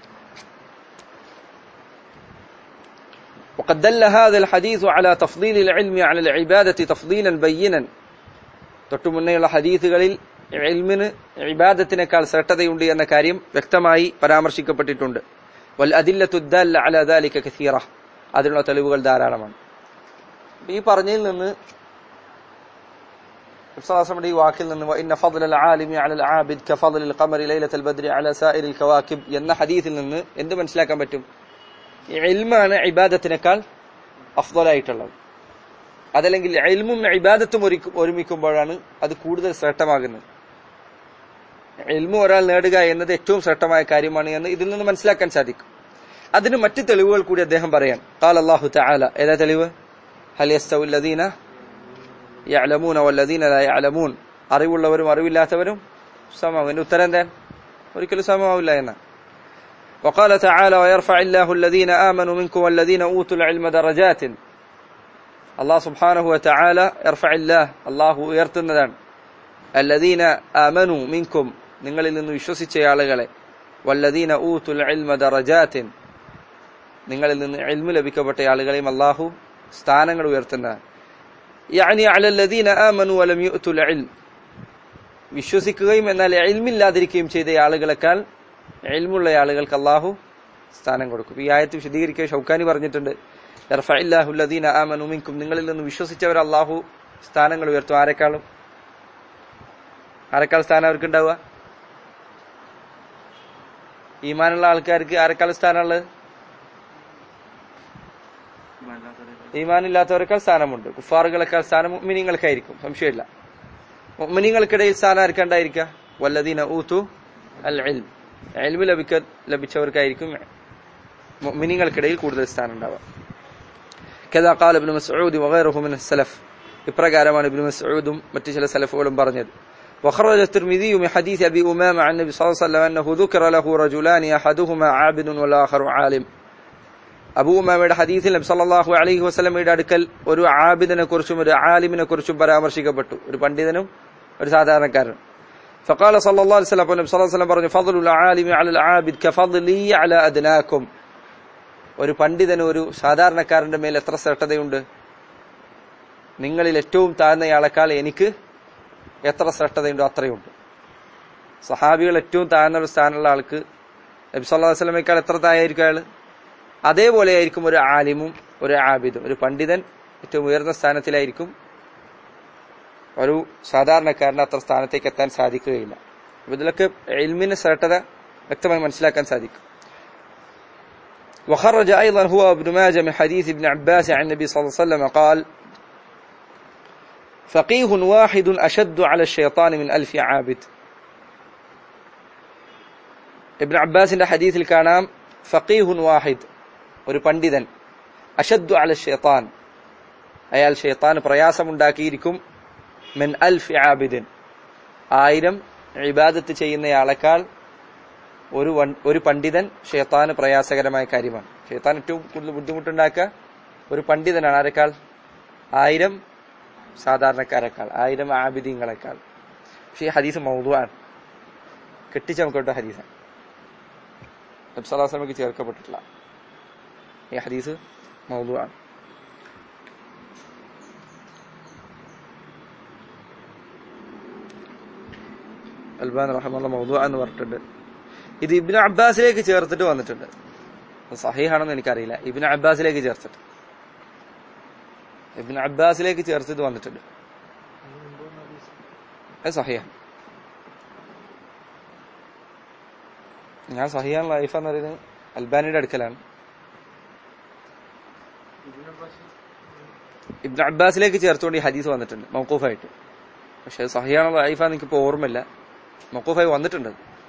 وقد دل هذا الحديث على تفضيل العلم على العبادة تفضيلا بينا തൊട്ടു മുന്നേയുള്ള ഹദീസുകളിൽ ഇൽമിന് ഇബാദത്തിനേക്കാൾ ശ്രദ്ധതയുണ്ട് എന്ന കാര്യം വ്യക്തമായി പരാമർശിക്കപ്പെട്ടിട്ടുണ്ട് വൽ അദില്ലത്തുദ്ദാല്ല അല ദാലിക കസീറ അതിനുള്ള തെളിവുകൾ ധാരാളമാണ് ഈ പറഞ്ഞതിൽ നിന്ന് ഇബ്സാസമയുടെ ഈ വാക്കിൽ നിന്ന് ഇന്ന ഫضل العالم على العابد كفضل القمر ليلة البدر على سائر الكواكب എന്ന ഹദീസിൽ നിന്ന് എന്ത് മനസ്സിലാക്കാൻ പറ്റും ഈ ഇൽമാണ് ഇബാദത്തിനേക്കാൾ അഫ്ദലായിട്ടുള്ളത് അതല്ലെങ്കിൽ ഇൽമും ഇബാദത്തും ഒരുക്കും- ഒരുമിക്കുമ്പോഴാണ് അത് കൂടുതൽ ശ്രേഷ്ഠമാകുന്നത് ഇൽമു ഒരാൾ നേടുക എന്നത് ഏറ്റവും ശ്രേഷ്ഠമായ കാര്യമാണ് എന്ന് ഇതിൽ നിന്ന് മനസ്സിലാക്കാൻ സാധിക്കും അതിന് മറ്റ് തെളിവുകൾ കൂടി അദ്ദേഹം പറയാൻ قال الله تعالى ഏതാ തെളിവ് هل يستوي الذين يعلمون والذين لا يعلمون അറിവുള്ളവരും അറിവില്ലാത്തവരും സമമാവും എന്റെ ഉത്തരം എന്താ ഒരിക്കലും സമമാവില്ല എന്ന് وقال تعالى ويرفع الله الذين آمنوا منكم والذين أوتوا العلم درجات الله سبحانه وتعالى يرفع الله الله ഉയർത്തുന്നതാണ് الذين آمنوا منكم നിങ്ങളിൽ നിന്ന് വിശ്വസിച്ച ആളുകളെ വല്ലദീന ഊത്തുൽ ഇൽമ ദറജാത്തിൻ നിങ്ങളിൽ നിന്ന് ഇൽമു ലഭിക്കപ്പെട്ട ആളുകളെയും അള്ളാഹു സ്ഥാനങ്ങൾ ഉയർത്തുന്നതാണ് യാനി അലല്ലദീന ആമനു വലം യുഅ്തുൽ ഇൽം വിശ്വസിക്കുകയും എന്നാൽ ഇൽമില്ലാതിരിക്കുകയും ചെയ്ത ആളുകളെക്കാൾ ഇൽമുള്ള ആളുകൾക്ക് അള്ളാഹു സ്ഥാനം കൊടുക്കും ഈ ആയത്ത് വിശദീകരിക്കാൻ ഷൗക്കാനി പറഞ്ഞിട്ടുണ്ട് യർഫഇല്ലാഹു അല്ലദീന ആമനു മിൻകും നിങ്ങളിൽ നിന്ന് വിശ്വസിച്ചവർ അള്ളാഹു സ്ഥാനങ്ങൾ ഉയർത്തും ആരെക്കാളും ആരെക്കാൾ സ്ഥാനം അവർക്ക് ഉണ്ടാവുക ഈമാനുള്ള ആൾക്കാർക്ക് ആരെക്കാൾ സ്ഥാനമുള്ളത് ഈമാനില്ലാത്തവരെക്കാൾ സ്ഥാനമുണ്ട് കുഫാറുകളെക്കാൾ സ്ഥാനം മുഅ്മിനീങ്ങൾക്കായിരിക്കും സംശയമില്ല മുഅ്മിനീങ്ങൾക്കിടയിൽ സ്ഥാനം ആർക്കുണ്ടായിരിക്കുക വല്ലദീന ഊതു അൽ ഇൽം ഇൽമ് ലഭിക്ക ലഭിച്ചവർക്കായിരിക്കും മുഅ്മിനീങ്ങൾക്കിടയിൽ കൂടുതൽ സ്ഥാനം ഉണ്ടാവുക كذا قال ابن مسعود وغيره من السلف ഇപ്രകാരമാണ് ഇബ്നു മസ്ഊദും മറ്റു ചില സലഫുകളും പറഞ്ഞത് وخرج الترمذي من حديث أبي أمامة عن النبي صلى الله عليه وسلم أنه ذكر له رجلان أحدهما عابد والآخر عالم അബൂ ഉമാമയുടെ ഹദീസിൽ നബി സല്ലല്ലാഹു അലൈഹി വസല്ലമയുടെ അടുക്കൽ ഒരു ആബിദിനെ കുറിച്ചും ഒരു ആലിമിനെ കുറിച്ചും പരാമർശിക്കപ്പെട്ടു ഒരു പണ്ഡിതനും ഒരു സാധാരണക്കാരനും فقال صلى الله عليه وسلم നബി സല്ലല്ലാഹു അലൈഹി വസല്ലം പറഞ്ഞു ഫضل العالم على العابد كفضلي على أدناكم ഒരു പണ്ഡിതന് ഒരു സാധാരണക്കാരന്റെ മേൽ എത്ര ശ്രേഷ്ഠതയുണ്ട് നിങ്ങളിൽ ഏറ്റവും താഴ്ന്നയാളെക്കാൾ എനിക്ക് എത്ര ശ്രേഷ്ഠതയുണ്ടോ അത്രയുണ്ട് സഹാബികൾ ഏറ്റവും താഴ്ന്ന ഒരു സ്ഥാനമുള്ള ആൾക്ക് നബി സല്ലല്ലാഹു അലൈഹി വസല്ലമയേക്കാൾ എത്ര താഴായിരിക്കും അയാൾ അതേപോലെ ആയിരിക്കും ഒരു ആലിമും ഒരു ആബിദും ഒരു പണ്ഡിതൻ ഏറ്റവും ഉയർന്ന സ്ഥാനത്തിലായിരിക്കും ഒരു സാധാരണക്കാരന് അത്ര സ്ഥാനത്തേക്ക് എത്താൻ സാധിക്കുകയില്ല അപ്പൊ ഇതിലൊക്കെ എൽമിന്റെ ശ്രേഷ്ഠത വ്യക്തമായി മനസ്സിലാക്കാൻ സാധിക്കും وخرج أيضا هو ابن ماجه من حديث ابن عباس عن النبي صلى الله عليه وسلم قال فقيه واحد أشد على الشيطان من ألف عابد ابن عباس حديث കാണാം ഫഖീഹുൻ വാഹിദ് ഒരു പണ്ഡിതൻ അഷദ്ദു അല ഷെയ്ത്താൻ അയാൾ ഷെയ്ത്താൻ പ്രയാസമുണ്ടാക്കിയിരിക്കും മെൻ അൽഫ് ആബിദിൻ ആയിരം ഇബാദത്ത് ചെയ്യുന്നയാളെക്കാൾ ഒരു വൺ- ഒരു പണ്ഡിതൻ ഷെയ്ത്താന് പ്രയാസകരമായ കാര്യമാണ് ഷെയ്ത്താൻ ഏറ്റവും കൂടുതൽ ബുദ്ധിമുട്ടുണ്ടാക്കുക ഒരു പണ്ഡിതനാണ് ആരെക്കാൾ ആയിരം സാധാരണക്കാരെക്കാൾ ആയിരം ആബിദിങ്ങളെക്കാൾ പക്ഷേ ഈ ഹദീസ് മൗതുവാണ് കെട്ടിച്ചമക്കോട്ട ഹദീസാണ് നബ്സലാസ്ലമക്ക് ചേർക്കപ്പെട്ടിട്ടില്ല ഈ ഹദീസ് മൗതുവാണ് അൽബാൻ റഹമുള്ള മൗതു എന്ന് പറഞ്ഞിട്ടുണ്ട് ഇത് ഇബിന് അബ്ബാസിലേക്ക് ചേർത്തിട്ട് വന്നിട്ടുണ്ട് അത് സഹീഹാണെന്ന് എനിക്കറിയില്ല ഇബിന് അബ്ബാസിലേക്ക് ചേർത്തിട്ട് ഇബിന് അബ്ബാസിലേക്ക് ചേർത്തിട്ട് വന്നിട്ടുണ്ട് അത് സഹിയാണ് ഞാൻ സഹിയാൻ ലൈഫ് എന്ന് പറയുന്നത് അൽബാനിയുടെ അടുക്കലാണ് ഇബ്ൻ അബ്ബാസിലേക്ക് ചേർത്തുകൊണ്ട് ഈ ഹദീസ് വന്നിട്ടുണ്ട് മൗക്കൂഫായിട്ട് പക്ഷെ സഹിയാണോ ലൈഫാന്ന് എനിക്കിപ്പോ ഓർമ്മയില്ല മൗക്കൂഫായി വന്നിട്ടുണ്ട്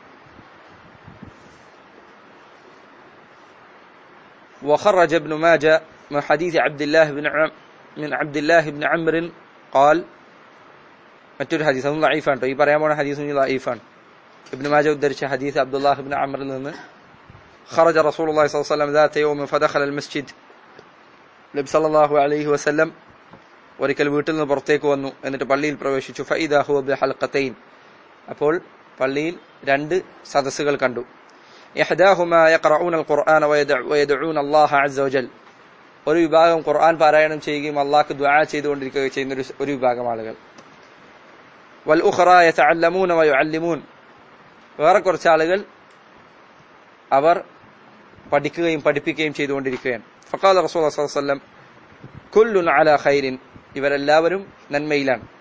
وخرج ابن ماجه من حديث عبد الله بن عم من عبد الله بن عمرو قال മറ്റൊരു ഹദീസ് അതും ലൈഫാണ് കേട്ടോ ഈ പറയാൻ പോണ ഹദീസ് ലൈഫാണ് ابن ماجه ഉദ്ധരിച്ച ഹദീസ് അബ്ദുല്ലാഹ് ഇബ്നു അമറിൽ നിന്ന് خرج رسول الله صلى الله عليه وسلم ذات يوم فدخل المسجد നബി സല്ലല്ലാഹു അലൈഹി വസല്ലം ഒരിക്കൽ വീട്ടിൽ നിന്ന് പുറത്തേക്ക് വന്നു എന്നിട്ട് പള്ളിയിൽ പ്രവേശിച്ചു ഫൈദാ ഹുവ ബിഹൽഖതൈൻ അപ്പോൾ പള്ളിയിൽ രണ്ട് സദസ്സുകൾ കണ്ടു ഇഹ്ദാഹുമാ യഖറഊന അൽ ഖുർആന വയദഊന അല്ലാഹ അസ്സ വജൽ ഒരു വിഭാഗം ഖുർആൻ പാരായണം ചെയ്യുകയും അള്ളാഹ്ക്ക് ദുആ ചെയ്തുകൊണ്ടിരിക്കുകയും ചെയ്യുന്ന ഒരു ഒരു വിഭാഗം ആളുകൾ വൽ ഉഖറ യതഅല്ലമൂന വയുഅല്ലിമൂൻ വേറെ കുറച്ച് ആളുകൾ അവർ പഠിക്കുകയും പഠിപ്പിക്കുകയും ചെയ്തുകൊണ്ടിരിക്കുകയാണ് ഫഖാല റസൂൽ സല്ലല്ലാഹു അലൈഹി വസല്ലം കുല്ലുൻ അലാ ഖൈരിൻ ഇവരെല്ലാവരും നന്മയിലാണ്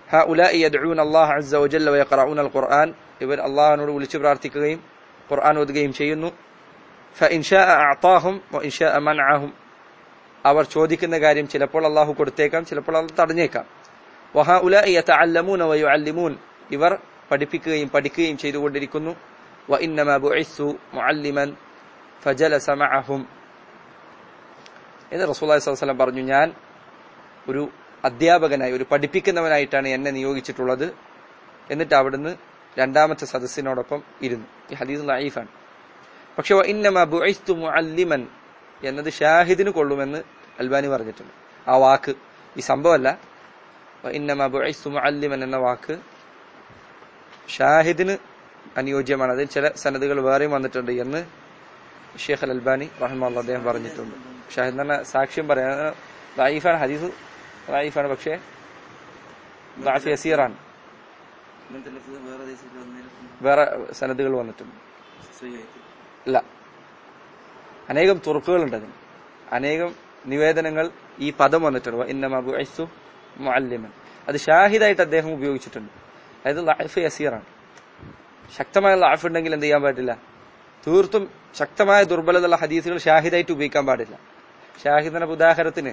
هؤلاء يدعون الله عز وجل ويقرؤون القرآن ഇവർ അള്ളാഹുവിനോട് വിളിച്ചു പ്രാർത്ഥിക്കുകയും ഖുർആൻ ഓതുകയും ചെയ്യുന്നു فإن شاء أعطاهم وإن شاء منعهم അവർ ചോദിക്കുന്ന കാര്യം ചിലപ്പോൾ അള്ളാഹു കൊടുത്തേക്കാം ചിലപ്പോൾ അത് തടഞ്ഞേക്കാം وهؤلاء يتعلمون ويعلمون ഇവർ പഠിപ്പിക്കുകയും പഠിക്കുകയും ചെയ്തുകൊണ്ടിരിക്കുന്നു وإنما بعثوا معلما فجلس معهم എന്ന് റസൂലുള്ളാഹി സ്വല്ലല്ലാഹു അലൈഹി വസല്ലം പറഞ്ഞു ഞാൻ ഒരു അധ്യാപകനായി ഒരു പഠിപ്പിക്കുന്നവനായിട്ടാണ് എന്നെ നിയോഗിച്ചിട്ടുള്ളത് എന്നിട്ട് അവിടുന്ന് രണ്ടാമത്തെ സദസ്സിനോടൊപ്പം ഇരുന്നു ഈ ഹദീസ് ലൈഫാണ് പക്ഷെ ഇന്നമ ബുഇസ്തു മുഅല്ലിമൻ എന്നത് ഷാഹിദിന് കൊള്ളുമെന്ന് അൽബാനി പറഞ്ഞിട്ടുണ്ട് ആ വാക്ക് ഈ സംഭവമല്ല ഇന്നമ ബുഇസ്തു മുഅല്ലിമൻ എന്ന വാക്ക് ഷാഹിദിന് അനുയോജ്യമാണ് അതിൽ ചില സനദുകൾ വേറെയും വന്നിട്ടുണ്ട് എന്ന് ഷേഖ് അൽ അൽബാനി റഹ്മുള്ള അദ്ദേഹം പറഞ്ഞിട്ടുണ്ട് ഷാഹിദ് എന്ന് പറഞ്ഞാൽ സാക്ഷ്യം പറയാൻ ലൈഫാണ് ഹദീസ് ലൈഫാണ് പക്ഷേ ദാഫ് യസീറാണ് ഇങ്ങനത്തെ ലഫ്സ് വേറെ ദേശത്തിൽ വന്നേരം വേറെ സനദുകൾ വന്നിട്ടുണ്ട് സ്വീകരിക്കും ഇല്ല അനേകം തുറക്കുകളുണ്ട് അതിന് അനേകം നിവേദനങ്ങൾ ഈ പദം വന്നിട്ടുണ്ട് ഇന്നമ ബുഇസ്തു മുഅല്ലിമൻ അത് ഷാഹിദായിട്ട് അദ്ദേഹം ഉപയോഗിച്ചിട്ടുണ്ട് അതായത് ലൈഫ് യസീറാണ് ശക്തമായ ലൈഫ് ഉണ്ടെങ്കിൽ എന്ത് ചെയ്യാൻ പാടില്ല തീർത്തും ശക്തമായ ദുർബലതയുള്ള ഹദീസുകൾ ഷാഹിദായിട്ട് ഉപയോഗിക്കാൻ പാടില്ല ഷാഹിദിന്റെ ഉദാഹരണത്തിന്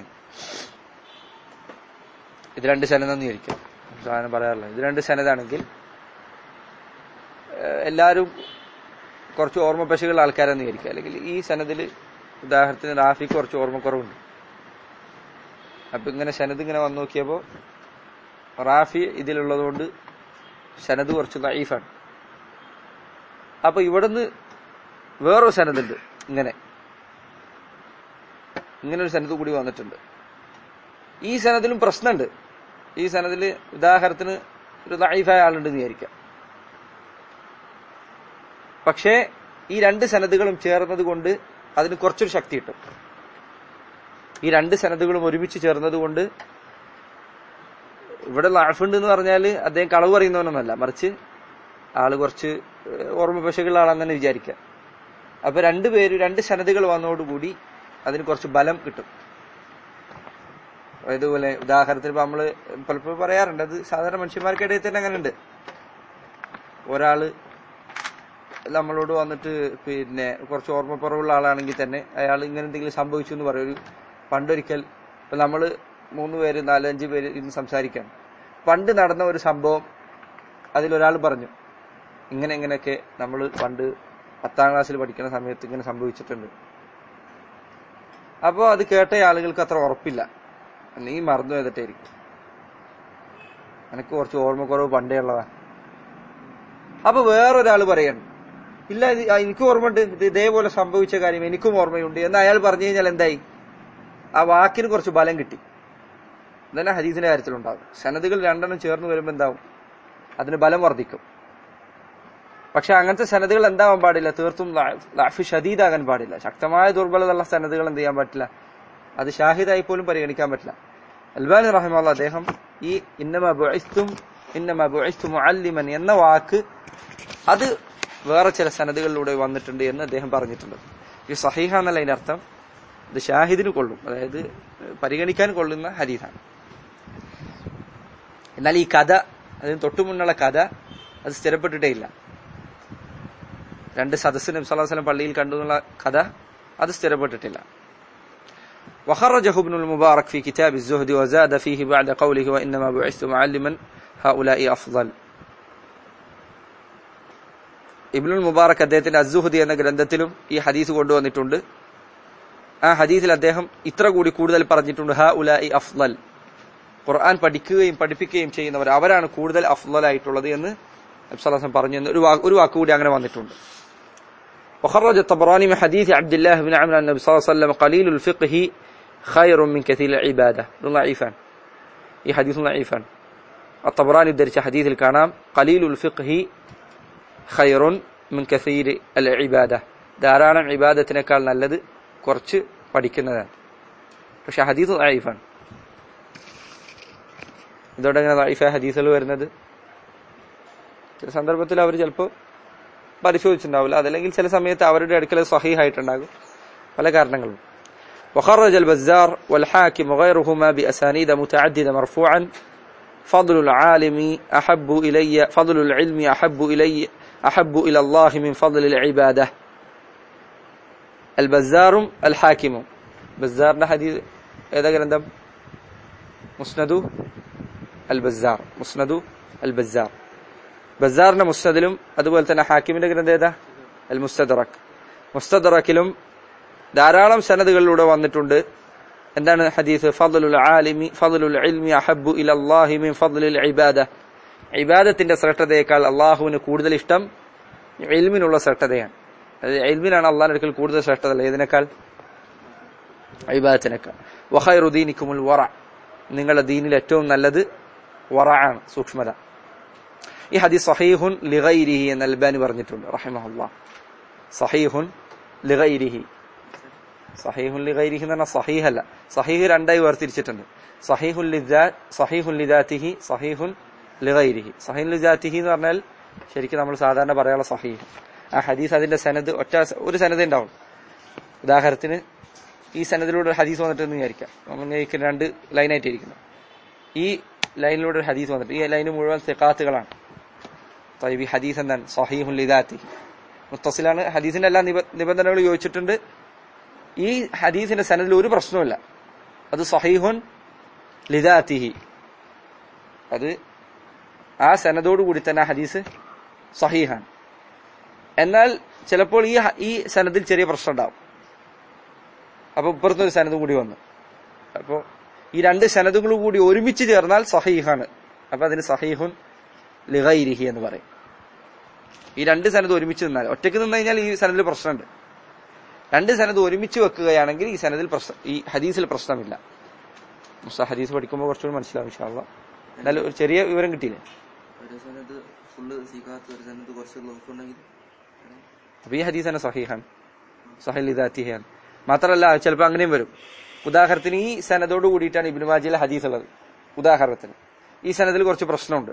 ഇത് രണ്ട് സനതെന്ന് വിചാരിക്കും സാധനം പറയാറില്ല ഇത് രണ്ട് സനതാണെങ്കിൽ ഏഹ് എല്ലാവരും കുറച്ച് ഓർമ്മ പശുകളുള്ള ആൾക്കാരെന്ന് വിചാരിക്കുക അല്ലെങ്കിൽ ഈ സനദിൽ ഉദാഹരണത്തിന് റാഫിക്ക് കുറച്ച് ഓർമ്മക്കുറവുണ്ട് അപ്പൊ ഇങ്ങനെ സനദ് ഇങ്ങനെ വന്നു നോക്കിയപ്പോ റാഫി ഇതിലുള്ളതുകൊണ്ട് സനദ് കുറച്ച് ലൈഫാണ് അപ്പൊ ഇവിടുന്ന് വേറൊരു സനദുണ്ട് ഇങ്ങനെ ഇങ്ങനെ ഒരു സനദ് കൂടി വന്നിട്ടുണ്ട് ഈ സനദിലും പ്രശ്നമുണ്ട് ഈ സനദില് ഉദാഹരണത്തിന് ഒരു ലൈഫായ ആളുണ്ടെന്ന് വിചാരിക്കാം പക്ഷേ ഈ രണ്ട് സനദുകളും ചേർന്നത് കൊണ്ട് അതിന് കുറച്ചൊരു ശക്തി കിട്ടും ഈ രണ്ട് സനദുകളും ഒരുമിച്ച് ചേർന്നത് കൊണ്ട് ഇവിടെ ലാഫുണ്ട് എന്ന് പറഞ്ഞാൽ അദ്ദേഹം കളവ് പറയുന്നവനൊന്നല്ല മറിച്ച് ആള് കുറച്ച് ഏഹ്, ഓർമ്മ പശകളുള്ള ആളാന്ന് തന്നെ വിചാരിക്കാം അപ്പൊ രണ്ടുപേര് രണ്ട് സനദുകൾ വന്നതോടുകൂടി അതിന് കുറച്ച് ബലം കിട്ടും ഇതുപോലെ ഉദാഹരണത്തിന് ഇപ്പൊ നമ്മള് പലപ്പോഴും പറയാറുണ്ട് അത് സാധാരണ മനുഷ്യന്മാർക്കിടയിൽ തന്നെ അങ്ങനെ ഉണ്ട് ഒരാള് നമ്മളോട് വന്നിട്ട് പിന്നെ കുറച്ച് ഓർമ്മക്കുറവുള്ള ആളാണെങ്കിൽ തന്നെ അയാൾ ഇങ്ങനെ എന്തെങ്കിലും സംഭവിച്ചു എന്ന് പറയും ഒരു പണ്ടൊരിക്കൽ ഇപ്പൊ നമ്മള് മൂന്ന് പേര് നാലഞ്ച് പേര് ഇന്ന് സംസാരിക്കാൻ പണ്ട് നടന്ന ഒരു സംഭവം അതിലൊരാൾ പറഞ്ഞു ഇങ്ങനെ ഇങ്ങനെയൊക്കെ നമ്മൾ പണ്ട് പത്താം ക്ലാസ്സിൽ പഠിക്കുന്ന സമയത്ത് ഇങ്ങനെ സംഭവിച്ചിട്ടുണ്ട് അപ്പോൾ അത് കേട്ട ആളുകൾക്ക് അത്ര ഉറപ്പില്ല നീ മറന്നു പോയതായിരിക്കും എനിക്ക് കുറച്ച് ഓർമ്മക്കുറവ് പണ്ടേ ഉള്ളതാണ് അപ്പൊ വേറൊരാൾ പറയാണ് ഇല്ല ഇത് ആ, എനിക്കും ഓർമ്മയുണ്ട് ഇത് ഇതേപോലെ സംഭവിച്ച കാര്യം എനിക്കും ഓർമ്മയുണ്ട് എന്ന് അയാൾ പറഞ്ഞു കഴിഞ്ഞാൽ എന്തായി ആ വാക്കിന് കുറച്ച് ബലം കിട്ടി ഇതന്നെ ഹദീസിന്റെ കാര്യത്തിലുണ്ടാകും സനദുകൾ രണ്ടെണ്ണം ചേർന്ന് വരുമ്പോൾ എന്താവും അതിന് ബലം വർദ്ധിക്കും പക്ഷെ അങ്ങനത്തെ സനദുകൾ എന്താവാൻ പാടില്ല തീർത്തും ലാഫി ഷദീദാകാൻ പാടില്ല ശക്തമായ ദുർബലതയുള്ള സനദുകൾ എന്ത് ചെയ്യാൻ പറ്റില്ല അത് ഷാഹിദായി പോലും പരിഗണിക്കാൻ പറ്റില്ല അൽബാനി റഹിമുള്ള അദ്ദേഹം ഈ ഇന്നമ ബുഇസ്തും ഇന്നമ ബുഇസ്തു മുഅല്ലിമൻ എന്ന വാക്ക് അത് വേറെ ചില സനദുകളിലൂടെ വന്നിട്ടുണ്ട് എന്ന് അദ്ദേഹം പറഞ്ഞിട്ടുണ്ട് ഈ സഹീഹ എന്നല്ല അതിന്റെ അർത്ഥം ഇത് ഷാഹിദിന് കൊള്ളും അതായത് പരിഗണിക്കാൻ കൊള്ളുന്ന ഹദീസാണ് എന്നാൽ ഈ കഥ അതിന് തൊട്ടു മുന്നുള്ള കഥ അത് സ്ഥിരപ്പെട്ടിട്ടേ ഇല്ല രണ്ട് സദസ്സ് നബി സല്ലല്ലാഹു അലൈഹി വസല്ലം പള്ളിയിൽ കണ്ടു എന്നുള്ള കഥ അത് സ്ഥിരപ്പെട്ടിട്ടില്ല وخرجه ابن المبارك في كتاب الزهد وزاد فيه بعد قوله وإنما بعثت معلما هؤلاء أفضل ഇബ്നുൽ മുബാറക് അദ്ദേഹത്തിന്റെ അസുഹദി എന്ന ഗ്രന്ഥത്തിലും ഈ ഹദീസ് കൊണ്ടുവന്നിട്ടുണ്ട് ആ ഹദീസിൽ അദ്ദേഹം ഇത്ര കൂടി കൂടുതൽ പറഞ്ഞിട്ടുണ്ട് ഹ ഉലായി അഫ്ലൽ ഖുർആൻ പഠിക്കുകയും പഠിപ്പിക്കുകയും ചെയ്യുന്നവർ അവരാണ് കൂടുതൽ അഫ്ലൽ ആയിട്ടുള്ളത് എന്ന് നബ്സല്ലാസം പറഞ്ഞു എന്ന് ഒരു വാ- ഒരു വാക്ക് കൂടി അങ്ങനെ വന്നിട്ടുണ്ട് وخرج الطبراني من حديث عبد الله بن عمرو عن النبي صلى الله عليه وسلم قليل الفقه خير من كثير العبادة ضعيفا ഈ ഹദീസ് ضعيفا الطبراني ഉദ്ധരിച്ച ഹദീസിൽ കാണാം قليل الفقه خير من كثير العبادة ധാരാളം ഇബാദത്തിനേക്കാൾ നല്ലത് കുറച്ച് പഠിക്കുന്നതാണ് പക്ഷെ ഹദീസ് ضعيفാണ് ഇതോടെ ഇങ്ങനെ ضعيف ഹദീസുകൾ വരുന്നത് ചില സന്ദർഭത്തിൽ അവർ ചിലപ്പോൾ പരിശോധിച്ചിട്ടുണ്ടാവില്ല അതല്ലെങ്കിൽ ചില സമയത്ത് അവരുടെ അടുക്കൽ സഹീഹായിട്ടുണ്ടാകും പല കാരണങ്ങളും وخرج البزار والحاكم وغيرهما بأسانيد متعددة مرفوعا فضل العالم أحب إلي فضل العلم أحب إلي أحب إلى الله من فضل العبادة البزار الحاكم بزارنا حديث إذا قرندم مسند البزار مسند البزار ബസാറിന്റെ മുസ്തദിലും അതുപോലെ തന്നെ ഹാക്കിമിന്റെ ഗ്രന്ഥം ഏതാ അൽ മുസ്തദറക് മുസ്തദറക്കിലും ധാരാളം സനദുകളിലൂടെ വന്നിട്ടുണ്ട് എന്താണ് ഹദീസ് ഫضലുൽ ആലിമി ഫضലുൽ ഇൽമി അഹബ്ബു ഇലല്ലാഹി മിൻ ഫضലിൽ ഇബാദ ഇബാദത്തിന്റെ ശ്രേഷ്ഠതയേക്കാൾ അള്ളാഹുവിന് കൂടുതൽ ഇഷ്ടം ഇൽമിനുള്ള ശ്രേഷ്ഠതയാണ് അത് ഇൽമിനാണ് അള്ളാഹിന്റെ അടുക്കൽ കൂടുതൽ ശ്രേഷ്ഠത ഏതിനേക്കാൾ ഇബാദത്തിനേക്കാൾ വഖൈറു ദീനിക്കുമുൽ വറ നിങ്ങളുടെ ദീനിൽ ഏറ്റവും നല്ലത് വറ ആണ് സൂക്ഷ്മത ഈ ഹദീസ് സഹീഹുൻ ലിഗൈരിഹി എന്ന് അൽബാനി പറഞ്ഞിട്ടുണ്ട് റഹിമഹുല്ലാ സഹീഹുൻ ലിഗൈരിഹി സഹീഹുൻ ലിഗൈരിഹി എന്ന് പറഞ്ഞാൽ സഹീഹല്ല സഹീഹ് രണ്ടായി വേർതിരിച്ചിട്ടുണ്ട് സഹീഹുൻ ലിദാ സഹീഹുൻ ലിദാത്തിഹി സഹീഹുൻ ലിഗൈരിഹി സഹീഹുൻ ലിദാത്തിഹി എന്ന് പറഞ്ഞാൽ ശരിക്കും നമ്മൾ സാധാരണ പറയാനുള്ള സഹീഹ് ആ ഹദീസ് അതിന്റെ സനത് ഒറ്റ ഒരു സനത് ഉണ്ടാവും ഉദാഹരണത്തിന് ഈ സനദിലൂടെ ഒരു ഹദീസ് വന്നിട്ട് എന്ന് വിചാരിക്കാം അങ്ങനെ രണ്ട് ലൈനായിട്ട് ഇരിക്കുന്നു ഈ ലൈനിലൂടെ ഒരു ഹദീസ് വന്നിട്ട് ഈ ലൈന് മുഴുവൻ സിഖാത്തുകളാണ് തൈബ് ഈ ഹദീസ് എന്താണ് സഹീഹുൻ ലിദാത്തി മുത്തസിലാണ് ഹദീസിന്റെ എല്ലാ നിബ- നിബന്ധനകളും യോജിച്ചിട്ടുണ്ട് ഈ ഹദീസിന്റെ സനദിൽ ഒരു പ്രശ്നവുമില്ല അത് സഹീഹുൻ ലിദാത്തിഹി അത് ആ സനദോട് കൂടി തന്നെ ആ ഹദീസ് സഹീഹാണ് എന്നാൽ ചിലപ്പോൾ ഈ ഹ- ഈ സനദിൽ ചെറിയ പ്രശ്നം ഉണ്ടാവും അപ്പൊ ഇപ്പുറത്തൊരു സനദും കൂടി വന്നു അപ്പോ ഈ രണ്ട് സനദുകൾ കൂടി ഒരുമിച്ച് ചേർന്നാൽ സഹീഹാണ് അപ്പൊ അതിന് സഹീഹുൻ ലിഗൈരിഹി എന്ന് പറയും ഈ രണ്ട് സനത് ഒരുമിച്ച് നിന്നാൽ ഒറ്റയ്ക്ക് നിന്ന് കഴിഞ്ഞാൽ ഈ സനദിൽ പ്രശ്നമുണ്ട് രണ്ട് സനത് ഒരുമിച്ച് വെക്കുകയാണെങ്കിൽ ഈ സനദിൽ പ്രശ്നം ഈ ഹദീസിൽ പ്രശ്നമില്ല മുസ്ത ഹദീസ് പഠിക്കുമ്പോൾ കുറച്ചുകൂടി മനസ്സിലാവും ഇൻഷാല്ല എന്നാലും ഒരു ചെറിയ വിവരം കിട്ടിയില്ലേ ഒരു സമയത്ത് ഫുള്ള് സീക്കാത്ത ഒരു സമയത്ത് കുറച്ച് ലോക്കുണ്ടെങ്കിൽ അപ്പൊ ഈ ഹദീസ് തന്നെ സഹീഹാൻ സഹീൽ ഇദാത്തിഹാൻ മാത്രമല്ല ചിലപ്പോൾ അങ്ങനെയും വരും ഉദാഹരണത്തിന് ഈ സനദോട് കൂടിയിട്ടാണ് ഇബിന് മാജിയിലെ ഹദീസ് ഉള്ളത് ഉദാഹരണത്തിന് ഈ സനദിൽ കുറച്ച് പ്രശ്നമുണ്ട്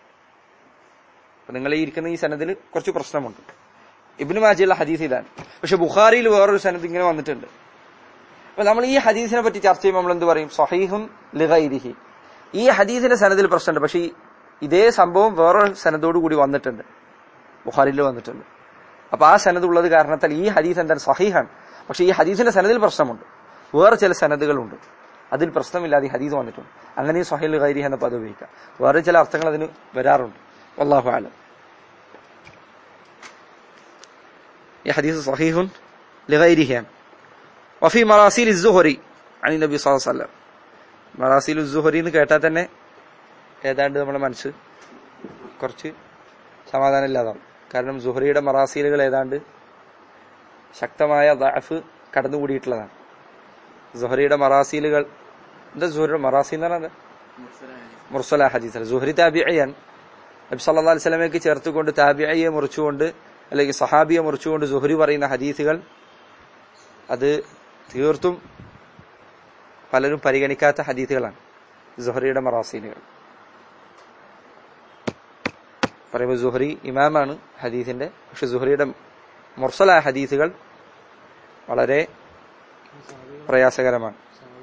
അപ്പൊ നിങ്ങൾ ഈ ഇരിക്കുന്ന ഈ സനദിൽ കുറച്ച് പ്രശ്നമുണ്ട് ഇബിന് മാജിയുള്ള ഹദീസ് ഇതാണ് പക്ഷെ ബുഖാരിയിൽ വേറൊരു സനദ് ഇങ്ങനെ വന്നിട്ടുണ്ട് അപ്പൊ നമ്മൾ ഈ ഹദീസിനെ പറ്റി ചർച്ച ചെയ്യുമ്പോൾ നമ്മൾ എന്ത് പറയും സഹീഹുൻ ലിഗൈരിഹി ഈ ഹദീസിന്റെ സനദിൽ പ്രശ്നമുണ്ട് പക്ഷെ ഈ ഇതേ സംഭവം വേറൊരു സനദോട് കൂടി വന്നിട്ടുണ്ട് ബുഖാരിയിൽ വന്നിട്ടുണ്ട് അപ്പൊ ആ സനദ് ഉള്ളത് കാരണത്താൽ ഈ ഹദീസ് എന്താണ് സഹീഹാണ് പക്ഷെ ഈ ഹദീസിന്റെ സനദിൽ പ്രശ്നമുണ്ട് വേറെ ചില സനദുകളുണ്ട് അതിൽ പ്രശ്നമില്ലാതെ ഈ ഹദീസ് വന്നിട്ടുണ്ട് അങ്ങനെയും സഹീൽ ഗൈരി എന്ന പദം ഉപയോഗിക്കാം വേറെ ചില അർത്ഥങ്ങൾ അതിന് വരാറുണ്ട് അള്ളാഹു ആലം ഈ ഹദീസ് സഹീഹുൻ ലഗൈരിഹിയാണ് വഫി മറാസിൽ ഇസ്സുഹരി അനി നബി സ്വല്ലല്ലാഹു അലൈഹി വസല്ലം മറാസിൽ ഇസ്സുഹരി എന്ന് കേട്ടാൽ തന്നെ ഏതാണ്ട് നമ്മുടെ മനസ്സ് കുറച്ച് സമാധാനം ഇല്ലാതാവും കാരണം സുഹറിയുടെ മറാസീലുകൾ ഏതാണ്ട് ശക്തമായ ദഅഫ് കടന്നുകൂടിയിട്ടുള്ളതാണ് സുഹറിയുടെ മറാസീലുകൾ എന്താ സുഹറിയുടെ മറാസി എന്ന് പറഞ്ഞാൽ മുർസല ഹദീസ് സുഹരി താബിഅയ്യാൻ നബി സല്ലല്ലാഹു അലൈഹി വസല്ലമയ്ക്ക് ചേർത്തുകൊണ്ട് താബിഅയെ മുറിച്ചുകൊണ്ട് അല്ലെങ്കിൽ സഹാബിയെ മുറിച്ചുകൊണ്ട് സുഹരി പറയുന്ന ഹദീസുകൾ അത് തീർത്തും പലരും പരിഗണിക്കാത്ത ഹദീസുകളാണ് സുഹറിയുടെ മറാസീലുകൾ പറയുമ്പോൾ സുഹറി ഇമാമാണ് ഹദീസിന്റെ പക്ഷെ സുഹറിയുടെ മുർസലായ ഹദീസുകൾ വളരെ പ്രയാസകരമാണ്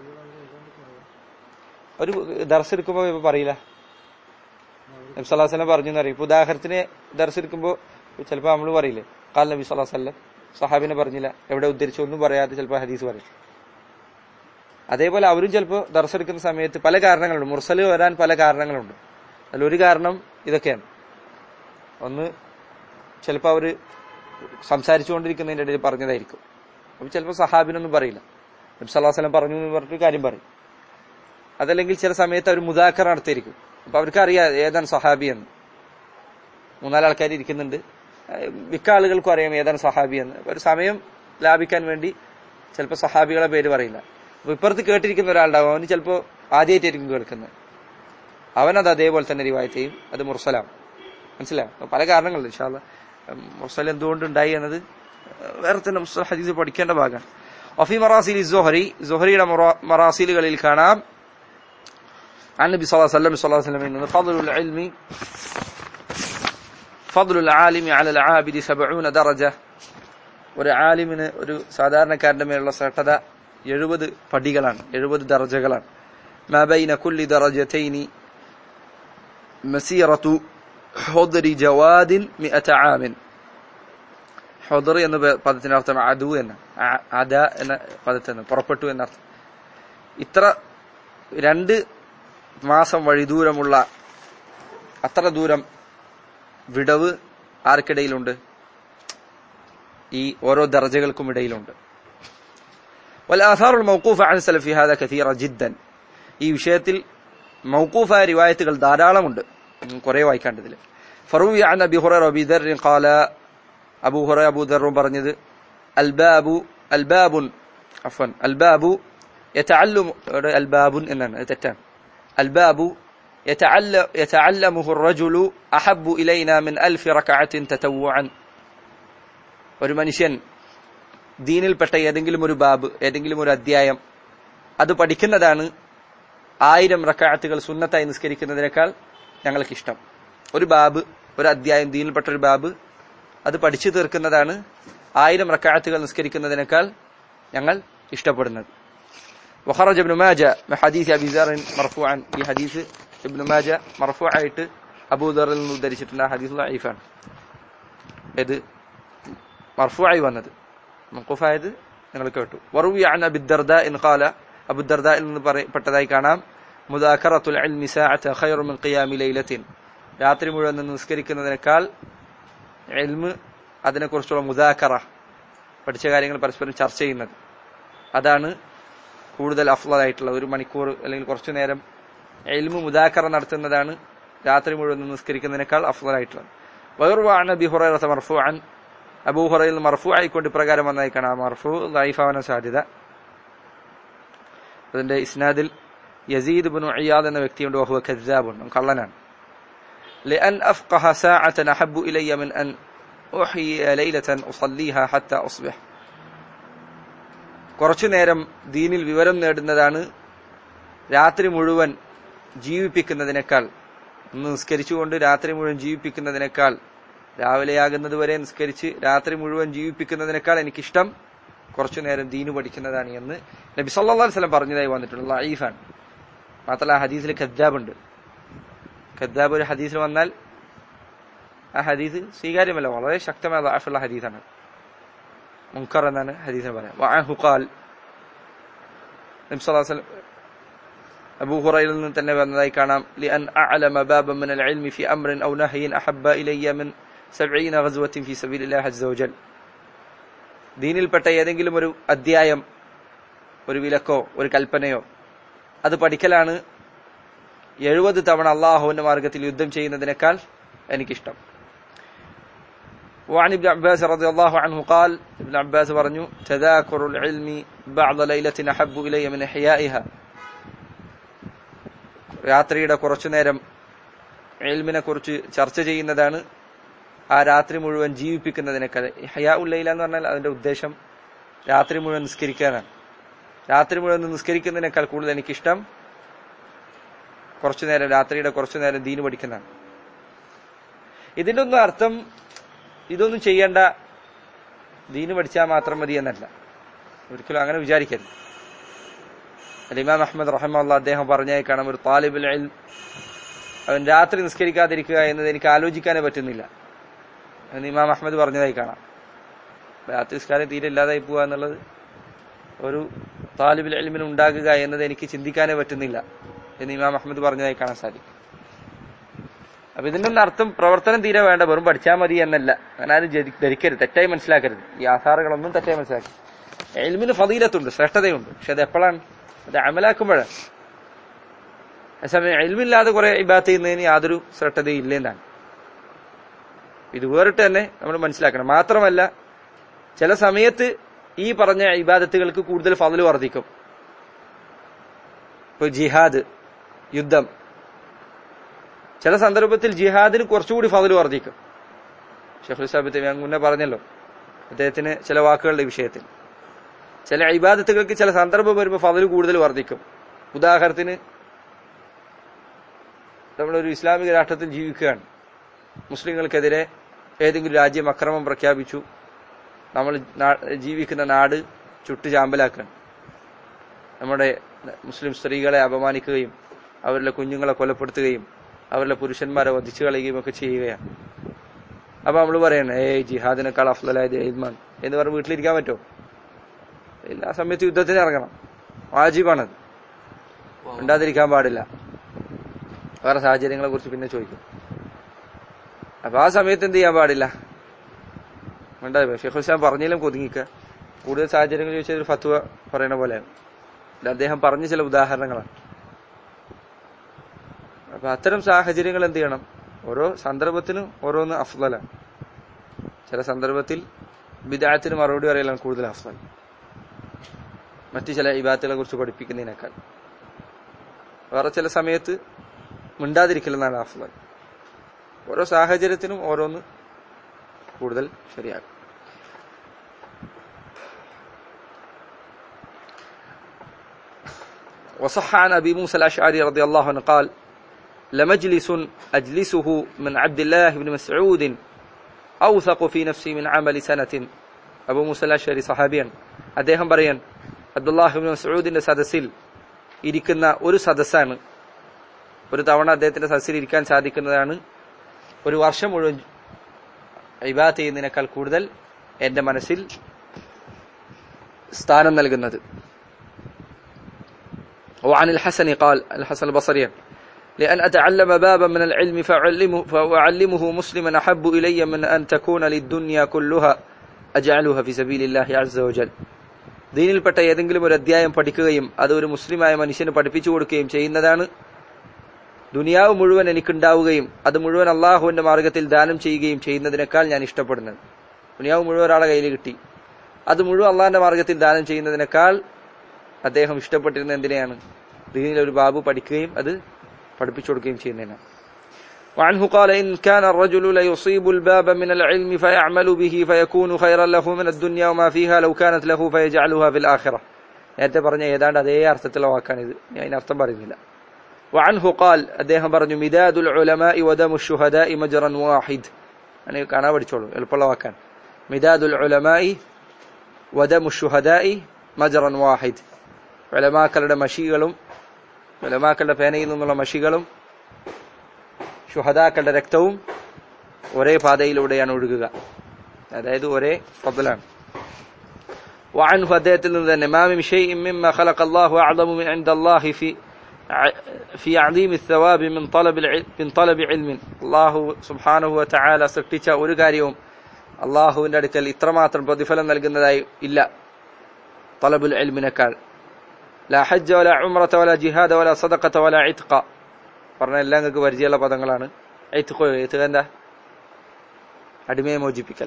ഒരു ദർശെടുക്കുമ്പോൾ ഇപ്പൊ പറയില്ല നബി സല്ലല്ലാഹു അലൈഹി വസല്ലം പറഞ്ഞു എന്ന് പറയും ഇപ്പൊ ഉദാഹരണത്തിന് ദർശെടുക്കുമ്പോൾ ചിലപ്പോൾ നമ്മൾ പറയില്ലേ കാൽ നബി സല്ലല്ലാഹു അലൈഹി വസല്ലം സഹാബിനെ പറഞ്ഞില്ല എവിടെ ഉദ്ധരിച്ചു ഒന്നും പറയാതെ ചിലപ്പോൾ ഹദീസ് പറയും അതേപോലെ അവരും ചിലപ്പോൾ ദർശെടുക്കുന്ന സമയത്ത് പല കാരണങ്ങളുണ്ട് മുർസല് വരാൻ പല കാരണങ്ങളുണ്ട് അതിലൊരു കാരണം ഇതൊക്കെയാണ് ഒന്ന് ചിലപ്പോൾ അവര് സംസാരിച്ചുകൊണ്ടിരിക്കുന്നതിന്റെ ഇടയിൽ പറഞ്ഞതായിരിക്കും അപ്പൊ ചിലപ്പോൾ സഹാബിനൊന്നും പറയില്ല നബി സല്ലല്ലാഹു അലൈഹി വസല്ലം പറഞ്ഞു എന്ന് പറഞ്ഞിട്ട് കാര്യം പറയും അതല്ലെങ്കിൽ ചില സമയത്ത് അവർ മുദാക്കർ നടത്തിയിരിക്കും അപ്പൊ അവർക്ക് അറിയാം ഏതാണ് സഹാബി എന്ന് മൂന്നാല് ആൾക്കാർ ഇരിക്കുന്നുണ്ട് ഏഹ് മിക്ക ആളുകൾക്കും അറിയാം ഏതാണ് സഹാബി എന്ന് അപ്പൊ ഒരു സമയം ലാഭിക്കാൻ വേണ്ടി ചിലപ്പോൾ സഹാബികളെ പേര് പറയില്ല അപ്പൊ ഇപ്പുറത്ത് കേട്ടിരിക്കുന്ന ഒരാളുണ്ടാവും അവന് ചിലപ്പോൾ ആദ്യമായിട്ടായിരിക്കും കേൾക്കുന്നത് അവനത് അതേപോലെ തന്നെ റിവായത്ത് ചെയ്യും അത് മുർസലാം മനസ്സിലാവും അപ്പൊ പല കാരണങ്ങളുണ്ട് ഇൻഷാല്ല മുർസൽ എന്തുകൊണ്ട് ഉണ്ടായി എന്നത് വേറെ തന്നെ മുസ്തൽ ഹദീസ് പഠിക്കേണ്ട ഭാഗമാണ് ഒഫി മറാസിൽ ജോഹരി ജോഹരിയുടെ മറാസിലുകളിൽ കാണാം عن النبي صلى الله عليه وسلم صلى الله عليه وسلم إن فضل العلم فضل العالم على العابد سبعون درجة ഒരു ആലിമിന് ഒരു സാധാരണക്കാരന്റെ മേലുള്ള ശ്രദ്ധത എഴുപത് പടികളാണ് എഴുപത് ദർജകളാണ് മാബൈന കുല്ലി ദറജതൈനി മസീറത്തു ഹുദ്രി ജവാദിൻ മിഅത ആമിൻ ഹുദർ എന്ന പ- പദത്തിന്റെ അർത്ഥം അദു എന്ന് അ- അദ എന്ന പദത്തിന് പുറപ്പെട്ടു എന്നർത്ഥം ഇത്ര രണ്ട് മാസം വഴി ദൂരമുള്ള അത്ര ദൂരം വിടവ് ആർക്കിടയിലുണ്ട് ഈ ഓരോ ദർജകൾക്കും ഇടയിലുണ്ട് والآثار الموقوفة عن سلف هذا كثيرة جدا ഈ വിഷയത്തിൽ മൗക്കൂഫായ റിവായത്തുകൾ ധാരാളമുണ്ട് ഉം, കുറെ വായിക്കാണ്ടതിൽ ഫറൂവി عن أبي هريرة وأبي ذر قال അബൂ ഹുറ അബൂ ദറും പറഞ്ഞത് അൽബാബു അൽബാബുൻ അഫൻ അൽബാബു യതഅല്ലമു ഇവിടെ അൽബാബുൻ എന്നാണ് അത് തെറ്റാണ് അൽബാബു يتعلم يتعلمه الرجل أحب إلينا من ألف ركعة تتوعا ഒരു മനുഷ്യൻ ദീനിൽപ്പെട്ട ഏതെങ്കിലും ഒരു ബാബ് ഏതെങ്കിലും ഒരു അധ്യായം അത് പഠിക്കുന്നതാണ് ആയിരം റക്കാത്തുകൾ സുന്നത്തായി നിസ്കരിക്കുന്നതിനേക്കാൾ ഞങ്ങൾക്ക് ഇഷ്ടം ഒരു ബാബ് ഒരു അധ്യായം ദീനിൽപ്പെട്ട ഒരു ബാബ് അത് പഠിച്ചു തീർക്കുന്നതാണ് ആയിരം റക്കാത്തുകൾ നിസ്കരിക്കുന്നതിനേക്കാൾ ഞങ്ങൾ ഇഷ്ടപ്പെടുന്നത് وخرج ابن ماجه من حديث ابي ذر مرفوعا في حديث ابن ماجه مرفوع ആയിട്ട് അബൂ ദറിൽ നിന്ന് ഉദ്ധരിച്ചിട്ടുണ്ട് ആ ഹദീസ് ലൈഫാണ് ഇത് മർഫുആയി വന്നത് മഖൂഫായത് നിങ്ങൾ കേട്ടു വറുവി അൻ അബി ദർദാ ഇൻ ഖാല അബു ദർദായിൽ നിന്ന് പറയപ്പെട്ടതായി കാണാം മുദാക്കറത്തുൽ ഇൽമി സഅത ഖൈറു മിൻ ഖിയാമി ലൈലത്തിൻ രാത്രി മുഴുവൻ നിന്ന് നിസ്കരിക്കുന്നതിനേക്കാൾ ഇൽമ് അതിനെക്കുറിച്ചുള്ള മുദാക്കറ പഠിച്ച കാര്യങ്ങൾ പരസ്പരം ചർച്ച ചെയ്യുന്നത് അതാണ് കൂടുതൽ അഫ്ലായിട്ടുള്ള ഒരു മണിക്കൂർ അല്ലെങ്കിൽ കുറച്ചു നേരം എൽമു മുദാക്കറ നടത്തുന്നതാണ് രാത്രി മുഴുവൻ നിന്ന് നിസ്കരിക്കുന്നതിനേക്കാൾ അഫ്ലായിട്ടുള്ളത് വയർവാണ് അബി ഹുറൈറ മർഫു അൻ അബൂ ഹുറയിൽ മർഫു ആയിക്കൊണ്ട് ഇപ്രകാരം വന്നായി കാണാം മർഫു ലൈഫാവാന സാധ്യത അതിന്റെ ഇസ്നാദിൽ യസീദ് ബിൻ അയ്യാദ് എന്ന വ്യക്തിയുണ്ട് വഹുവ കദ്ദാബുൻ കള്ളനാണ് لأن أفقه ساعة أحب إلي من أن أحيي ليلة أصليها حتى أصبح കുറച്ചു നേരം ദീനിൽ വിവരം നേടുന്നതാണ് രാത്രി മുഴുവൻ ജീവിപ്പിക്കുന്നതിനേക്കാൾ ഒന്ന് നിസ്കരിച്ചുകൊണ്ട് രാത്രി മുഴുവൻ ജീവിപ്പിക്കുന്നതിനേക്കാൾ രാവിലെയാകുന്നത് വരെ നിസ്കരിച്ച് രാത്രി മുഴുവൻ ജീവിപ്പിക്കുന്നതിനേക്കാൾ എനിക്കിഷ്ടം കുറച്ചു നേരം ദീനു പഠിക്കുന്നതാണ് എന്ന് നബി സല്ലാ വസ്ലം പറഞ്ഞതായി വന്നിട്ടുണ്ട് ലൈഫാണ് മാത്രമല്ല ആ ഹദീസിൽ ഖദ്ദാബുണ്ട് ഖദ്ദാബ് ഒരു ഹദീസിൽ വന്നാൽ ആ ഹദീസ് സ്വീകാര്യമല്ല വളരെ ശക്തമായ ദാഫുള്ള ഹദീസാണ് മുൻകർ എന്നാണ് ഹദീസിന് പറയാം വഅൻഹു ഖാൽ നബി സല്ലല്ലാഹു അലൈഹി വസല്ലം അബൂ ഹുറൈറയിൽ നിന്ന് തന്നെ വന്നതായി കാണാം لأن أعلم بابا من العلم في أمر أو نهي أحب إلي من سبعين غزوة في سبيل الله عز وجل ദീനിൽപ്പെട്ട ഏതെങ്കിലും ഒരു അധ്യായം ഒരു വിലക്കോ ഒരു കൽപ്പനയോ അത് പഠിക്കലാണ് എഴുപത് തവണ അള്ളാഹുവിന്റെ മാർഗത്തിൽ യുദ്ധം ചെയ്യുന്നതിനേക്കാൾ എനിക്കിഷ്ടം وعن ابن عباس رضي الله عنه قال ابن عباس പറഞ്ഞു تذاكر العلم بعض ليلة أحب إلي من إحيائها രാത്രിയുടെ കുറച്ചു നേരം എൽമിനെ കുറിച്ച് ചർച്ച ചെയ്യുന്നതാണ് ആ രാത്രി മുഴുവൻ ജീവിപ്പിക്കുന്നതിനേക്കാൾ ഹയാ ഉല്ലയില എന്ന് പറഞ്ഞാൽ അതിന്റെ ഉദ്ദേശം രാത്രി മുഴുവൻ നിസ്കരിക്കാനാണ് രാത്രി മുഴുവൻ നിസ്കരിക്കുന്നതിനേക്കാൾ കൂടുതൽ എനിക്കിഷ്ടം കുറച്ചു നേരം രാത്രിയുടെ കുറച്ചു നേരം ദീന് പഠിക്കുന്നതാണ് ഇതിന്റെ ഒന്നും അർത്ഥം ഇതൊന്നും ചെയ്യേണ്ട ദീന് പഠിച്ചാൽ മാത്രം മതി എന്നല്ല ഒരിക്കലും അങ്ങനെ വിചാരിക്കരുത് അല്ല ഇമാം അഹമ്മദ് റഹമുല്ല അദ്ദേഹം പറഞ്ഞായി കാണാം ഒരു താലിബുൽ ഇൽം അവൻ രാത്രി നിസ്കരിക്കാതിരിക്കുക എന്നത് എനിക്ക് ആലോചിക്കാനേ പറ്റുന്നില്ല എന്ന് ഇമാം അഹമ്മദ് പറഞ്ഞതായി കാണാം രാത്രി നിസ്കാരം തീരെ ഇല്ലാതായി പോവുക എന്നുള്ളത് ഒരു താലിബുൽ ഇൽമിന് ഉണ്ടാകുക എന്നത് എനിക്ക് ചിന്തിക്കാനേ പറ്റുന്നില്ല എന്ന് ഇമാം അഹമ്മദ് പറഞ്ഞതായി കാണാൻ സാധിക്കും അപ്പൊ ഇതിന്റെ ഒന്നും അർത്ഥം പ്രവർത്തനം തീരെ വേണ്ട വെറും പഠിച്ചാൽ മതി എന്നല്ല അങ്ങനെ ആരും ജരി- ധരിക്കരുത് തെറ്റായി മനസ്സിലാക്കരുത് ഈ ആധാറുകളൊന്നും തെറ്റായി മനസ്സിലാക്കി എൽമിന് ഫതീലത്തുണ്ട് ശ്രേഷ്ഠതയുണ്ട് പക്ഷെ അത് എപ്പോഴാണ് അത് അമലാക്കുമ്പോഴാണ് അതേസമയം എൽമില്ലാതെ കുറെ ഇബാത്ത് ചെയ്യുന്നതിന് യാതൊരു ശ്രദ്ധയും ഇല്ലെന്നാണ് ഇത് വേറിട്ട് തന്നെ നമ്മൾ മനസ്സിലാക്കണം മാത്രമല്ല ചില സമയത്ത് ഈ പറഞ്ഞ ഇബാദത്തുകൾക്ക് കൂടുതൽ ഫതല് വർദ്ധിക്കും ഇപ്പൊ ജിഹാദ് യുദ്ധം ചില സന്ദർഭത്തിൽ ജിഹാദിന് കുറച്ചുകൂടി ഫതല് വർദ്ധിക്കും ഷെഫുൽ സാബിത്ത് ഞാൻ മുന്നേ പറഞ്ഞല്ലോ അദ്ദേഹത്തിന് ചില വാക്കുകളുടെ വിഷയത്തിൽ ചില ഇബാദത്തുകൾക്ക് ചില സന്ദർഭം വരുമ്പോൾ ഫതല് കൂടുതൽ വർദ്ധിക്കും ഉദാഹരണത്തിന് നമ്മളൊരു ഇസ്ലാമിക രാഷ്ട്രത്തിൽ ജീവിക്കുകയാണ് മുസ്ലിങ്ങൾക്കെതിരെ ഏതെങ്കിലും രാജ്യം അക്രമം പ്രഖ്യാപിച്ചു നമ്മൾ നാ- ജീവിക്കുന്ന നാട് ചുട്ടു ചാമ്പലാക്കുകയാണ് നമ്മുടെ മുസ്ലിം സ്ത്രീകളെ അപമാനിക്കുകയും അവരുടെ കുഞ്ഞുങ്ങളെ കൊലപ്പെടുത്തുകയും അവരുടെ പുരുഷന്മാരെ വധിച്ചു കളയുകയും ഒക്കെ ചെയ്യുകയാണ് അപ്പൊ നമ്മൾ പറയണേ ഏയ് ജിഹാദിനേക്കാൾ അഫ്ലായത് ഇൽമാൻ എന്ന് പറഞ്ഞ് വീട്ടിലിരിക്കാൻ പറ്റുമോ ഇല്ല ആ സമയത്ത് യുദ്ധത്തിന് ഇറങ്ങണം വാജിബാണത് ഉണ്ടാതിരിക്കാൻ പാടില്ല വേറെ സാഹചര്യങ്ങളെ കുറിച്ച് പിന്നെ ചോദിക്കും അപ്പൊ ആ സമയത്ത് എന്ത് ചെയ്യാൻ പാടില്ല ഉണ്ടായി ഷെയ്ഖ് ഹുസ്ലാം പറഞ്ഞാലും കൊതുങ്ങിക്ക കൂടുതൽ സാഹചര്യങ്ങൾ ചോദിച്ചാൽ ഒരു ഫത്വ പറയുന്ന പോലെയാണ് ഇത് അദ്ദേഹം പറഞ്ഞ ചില ഉദാഹരണങ്ങളാണ് അപ്പൊ അത്തരം സാഹചര്യങ്ങൾ എന്ത് ചെയ്യണം ഓരോ സന്ദർഭത്തിനും ഓരോന്ന് അഫ്ലലാണ് ചില സന്ദർഭത്തിൽ വിദായത്തിന് മറുപടി പറയലാണ് കൂടുതൽ അഫ്ലൽ മറ്റു ചില ഇബാത്തുകളെ കുറിച്ച് പഠിപ്പിക്കുന്നതിനേക്കാൾ വേറെ ചില സമയത്ത് മിണ്ടാതിരിക്കലെന്നാണ് അഫ്ലൽ ഓരോ സാഹചര്യത്തിനും ഓരോന്ന് കൂടുതൽ ശരിയാകും وصح عن ابي موسى الاشعري رضي الله عنه قال لمجلس اجلسه من عبد الله بن مسعود اوثق في نفسي من عمل سنه അബു മുസ അഷരി സഹാബിയാണ് അദ്ദേഹം പറയാൻ അബ്ദുല്ലാഹിബിൻ മസൂദിന്റെ സദസ്സിൽ ഇരിക്കുന്ന ഒരു സദസ്സാണ് ഒരു തവണ അദ്ദേഹത്തിന്റെ സദസ്സിൽ ഇരിക്കാൻ സാധിക്കുന്നതാണ് ഒരു വർഷം മുഴുവൻ ഇബാത്ത് ചെയ്യുന്നതിനേക്കാൾ കൂടുതൽ എന്റെ മനസ്സിൽ സ്ഥാനം നൽകുന്നത് وعن الحسن قال الحسن البصري لأن أتعلم بابا من العلم فأعلمه, فأعلمه مسلما أحب إلي من أن تكون للدنيا كلها أجعلها في سبيل الله عز وجل ദീനിൽപ്പെട്ട ഏതെങ്കിലും ഒരു അധ്യായം പഠിക്കുകയും അത് ഒരു മുസ്ലിമായ മനുഷ്യന് പഠിപ്പിച്ചു കൊടുക്കുകയും ചെയ്യുന്നതാണ് ദുനിയാവ് മുഴുവൻ എനിക്കുണ്ടാവുകയും അത് മുഴുവൻ അള്ളാഹുവിന്റെ മാർഗത്തിൽ ദാനം ചെയ്യുകയും ചെയ്യുന്നതിനേക്കാൾ ഞാൻ ഇഷ്ടപ്പെടുന്നത് ദുനിയാവ് മുഴുവൻ ഒരാളെ കയ്യിൽ കിട്ടി അത് മുഴുവൻ അള്ളാഹിന്റെ മാർഗത്തിൽ ദാനം ചെയ്യുന്നതിനേക്കാൾ അദ്ദേഹം ഇഷ്ടപ്പെട്ടിരുന്ന എന്തിനെയാണ് ദീനിൽ ഒരു ബാബു പഠിക്കുകയും അത് പഠിപ്പിച്ചു കൊടുക്കുകയും ചെയ്യുന്നതിനാണ് وعنه قال إن كان الرجل ليصيب الباب من العلم فيعمل به فيكون خيرا له من الدنيا وما فيها لو كانت له فيجعلها في الآخرة നേരത്തെ പറഞ്ഞ ഏതാണ്ട് അതേ അർത്ഥത്തിലുള്ള വാക്കാണ് ഇത് ഞാൻ അതിനർത്ഥം പറയുന്നില്ല وعنه قال അദ്ദേഹം പറഞ്ഞു മിദാദു العلماء ودم الشهداء مجرا واحد അങ്ങനെ കാണാൻ പഠിച്ചോളൂ എളുപ്പമുള്ള വാക്കാണ് മിദാദു العلماء ودم الشهداء مجرا واحد ഉലമാക്കളുടെ മഷികളും ഉലമാക്കളുടെ പേനയിൽ നിന്നുള്ള മഷികളും ഷുഹദാക്കളുടെ രക്തവും ഒരേ പാതയിലൂടെയാണ് ഒഴുകുക അതായത് ഒരേ ഫضലാണ് وعنه അദ്ദേഹത്തിൽ നിന്ന് തന്നെ ما من شيء مما خلق الله أعظم من عند الله في في عظيم الثواب من طلب العلم من طلب علم الله سبحانه وتعالى സൃഷ്ടിച്ച ഒരു കാര്യവും അള്ളാഹുവിന്റെ അടുക്കൽ ഇത്രമാത്രം പ്രതിഫലം നൽകുന്നതായി ഇല്ല طلب العلمിനേക്കാൾ لا حج ولا عمرة ولا جهاد ولا صدقة ولا عتق പറഞ്ഞ എല്ലാം നിങ്ങൾക്ക് പരിചയമുള്ള പദങ്ങളാണ് ഐത്തുഖോ ഐത്തുഖ എന്താ അടിമയെ മോചിപ്പിക്കൽ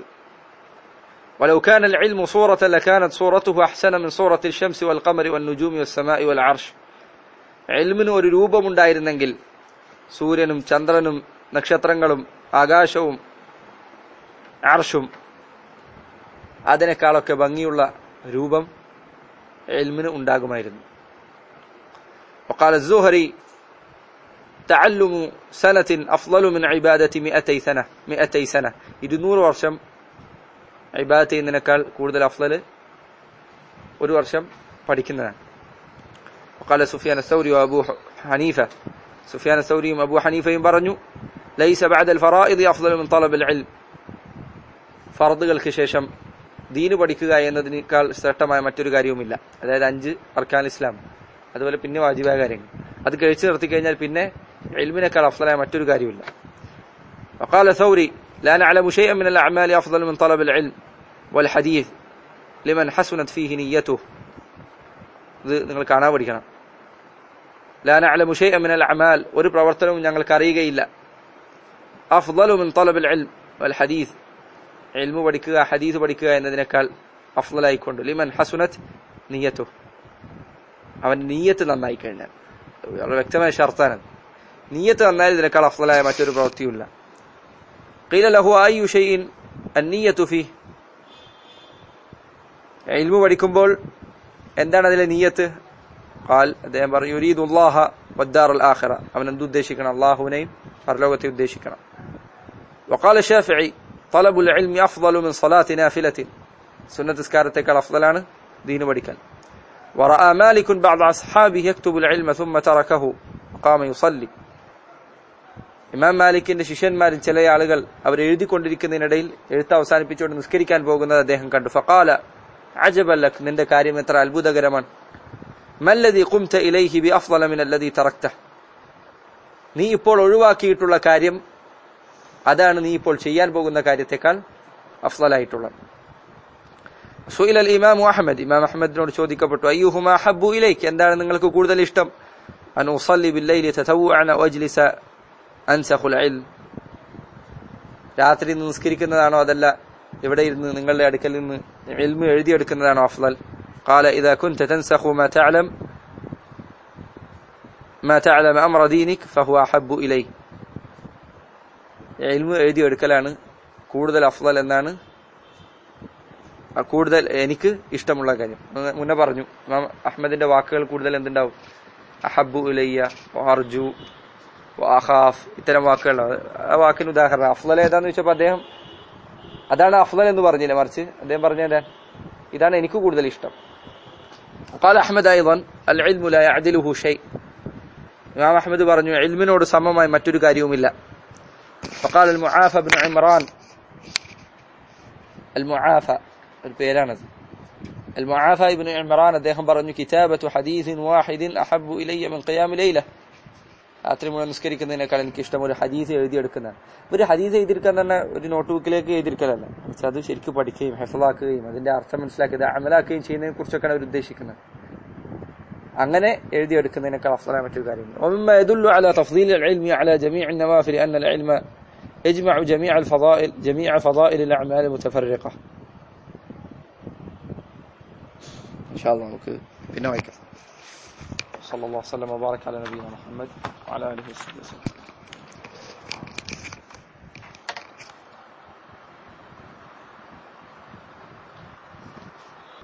ولو كان العلم صورة لكانت صورته أحسن من صورة الشمس والقمر والنجوم والسماء والعرش علمന് ഒരു രൂപമുണ്ടായിരുന്നെങ്കിൽ സൂര്യനും ചന്ദ്രനും നക്ഷത്രങ്ങളും ആകാശവും അർഷും അതിനേക്കാളൊക്കെ ഭംഗിയുള്ള രൂപം علمന് ഉണ്ടാകുമായിരുന്നു وقال الزهري تعلم سنة أفضل من عبادة مئتي سنة مئتي سنة ഇരുന്നൂറ് വർഷം ഇബാദത്ത് ചെയ്യുന്നതിനേക്കാൾ കൂടുതൽ അഫ്ലൽ ഒരു വർഷം പഠിക്കുന്നതാണ് وقال سفيان الثوري وأبو حنيفة سفيان الثوري وأبو حنيفة പറഞ്ഞു ليس بعد الفرائض أفضل من طلب العلم ഫറദുകൾക്ക് ശേഷം ദീന് പഠിക്കുക എന്നതിനേക്കാൾ ശ്രേഷ്ഠമായ മറ്റൊരു കാര്യവുമില്ല അതായത് അഞ്ച് അർക്കാൻ ഇസ്ലാം അതുപോലെ പിന്നെ വാജിബായ കാര്യങ്ങൾ അത് കഴിച്ചു നിർത്തി കഴിഞ്ഞാൽ പിന്നെ എൽമിനേക്കാൾ അഫ്സലായ മറ്റൊരു കാര്യമില്ല وقال ثوري لا نعلم شيئا من الأعمال أفضل من طلب العلم والحديث لمن حسنت فيه نيته ഇത് നിങ്ങൾ കാണാൻ പഠിക്കണം لا نعلم شيئا من الأعمال ഒരു പ്രവർത്തനവും ഞങ്ങൾക്ക് അറിയുകയില്ല أفضل من طلب العلم والحديث ഇൽമു പഠിക്കുക ഹദീസ് പഠിക്കുക എന്നതിനേക്കാൾ അഫ്ലായിക്കൊണ്ട് ലിമൻ ഹസുനത്ത് നീയത്തു അവൻ നീയത്ത് നന്നായി കഴിഞ്ഞാൽ വളരെ വ്യക്തമായ ഷർത്താണ് നീയത്ത് നന്നായാൽ ഇതിനേക്കാൾ അഫ്ലായ മറ്റൊരു പ്രവൃത്തിയുമില്ല قيل له أي شيء النية فيه ഇൽമു പഠിക്കുമ്പോൾ എന്താണ് അതിലെ നീയത്ത് قال അദ്ദേഹം പറഞ്ഞു യുരീദു അല്ലാഹ വദ്ദാർ അൽ ആഖിറ അവൻ എന്ത് ഉദ്ദേശിക്കണം അള്ളാഹുവിനെയും പരലോകത്തെ ഉദ്ദേശിക്കണം وقال الشافعي طلب العلم أفضل من صلاة نافلة سنة سكارتك الأفضل عنه دين بديكال ورأى مالك بعض أصحابه يكتب العلم ثم تركه وقام يصلي ഇമാം മാലിക്കിന്റെ ശിഷ്യന്മാരിൽ ചില ആളുകൾ അവർ എഴുതിക്കൊണ്ടിരിക്കുന്നതിനിടയിൽ എഴുത്ത് അവസാനിപ്പിച്ചുകൊണ്ട് നിസ്കരിക്കാൻ പോകുന്നത് അദ്ദേഹം കണ്ടു ഫക്കാല അജബല്ലക് നിന്റെ കാര്യം എത്ര അത്ഭുതകരമാണ് മല്ലതി കുംത ഇലൈഹി ബി അഫ്ളല മിൻ അല്ലദി തറക്ത നീ ഇപ്പോൾ ഒഴിവാക്കിയിട്ടുള്ള കാര്യം അതാണ് നീ ഇപ്പോൾ ചെയ്യാൻ പോകുന്ന കാര്യത്തെക്കാൾ അഫ്ളലായിട്ടുള്ളത് സുഇൽ അൽ ഇമാം അഹമ്മദ് ഇമാം അഹമ്മദിനോട് ചോദിക്കപ്പെട്ടു അയ്യുഹുമ ഹബ്ബു ഇലൈക്ക് എന്താണ് നിങ്ങൾക്ക് കൂടുതൽ ഇഷ്ടം അൻ ഉസല്ലി ബില്ലൈലി തതവ്വുഅന വജ്ലിസ അൻസഖുൽ ഇൽം രാത്രി നിസ്കരിക്കുന്നതാണോ അതല്ല ഇവിടെ ഇരുന്ന് നിങ്ങളുടെ അടുക്കൽ നിന്ന് ഇൽമ് എഴുതിയെടുക്കുന്നതാണോ അഫ്ളൽ قال إذا كنت تنسخ ما تعلم ما تعلم أمر دينك فهو أحب إلي ഇൽമു എഴുതിയെടുക്കലാണ് കൂടുതൽ അഫ്ളൽ എന്നാണ് ആ കൂടുതൽ എനിക്ക് ഇഷ്ടമുള്ള കാര്യം മുന്നേ- മുന്നേ പറഞ്ഞു ഇമാം അഹമ്മദിന്റെ വാക്കുകൾ കൂടുതൽ എന്തുണ്ടാവും അഹബു ഇലയ്യ അർജു അഹാഫ് ഇത്തരം വാക്കുകളാണ് ആ വാക്കിന് ഉദാഹരണം അഫ്ലൽ ഏതാന്ന് ചോദിച്ചപ്പോ അദ്ദേഹം അതാണ് അഫ്ലൽ എന്ന് പറഞ്ഞില്ല മറിച്ച് അദ്ദേഹം പറഞ്ഞ ഇതാണ് എനിക്ക് കൂടുതൽ ഇഷ്ടം قال أحمد أيضا العلم لا يعدله شيء ഇമാം അഹമ്മദ് പറഞ്ഞു ഇൽമിനോട് സമമായി മറ്റൊരു കാര്യവുമില്ല فقال المعافى بن عمران المعافى ഒരു പേരാണത് المعافى ابن عمران അദ്ദേഹം പറഞ്ഞു കിതാബത്തു ഹദീസിൻ വാഹിദിൻ അഹബ്ബു ഇലയ്യ മിൻ ഖിയാമി ലൈല രാത്രി മുഴുവൻ നിസ്കരിക്കുന്നതിനേക്കാൾ എനിക്ക് ഇഷ്ടം ഒരു ഹദീസ് എഴുതിയെടുക്കുന്നതാണ് ഒരു ഹദീസ് എഴുതിയെടുക്കാൻ തന്നെ ഒരു നോട്ട് ബുക്കിലേക്ക് എഴുതിയെടുക്കലല്ല പക്ഷെ അത് ശരിക്കും പഠിക്കുകയും ഹെഫലാക്കുകയും അതിന്റെ അർത്ഥം മനസ്സിലാക്കി അത് അമലാക്കുകയും ചെയ്യുന്നതിനെ കുറിച്ചൊക്കെയാണ് അവർ ഉദ്ദേശിക്കുന്നത് അങ്ങനെ എഴുതിയെടുക്കുന്നതിനേക്കാൾ അഫ്സലായ മറ്റൊരു കാര്യമില്ല ومما يدل على تفضيل العلم على جميع النوافل أن العلم يجمع جميع الفضائل جميع فضائل الأعمال المتفرقة إن شاء الله നമുക്ക് പിന്നെ വായിക്കാം صلى الله وسلم وبارك على نبينا محمد وعلى آله وصحبه وسلم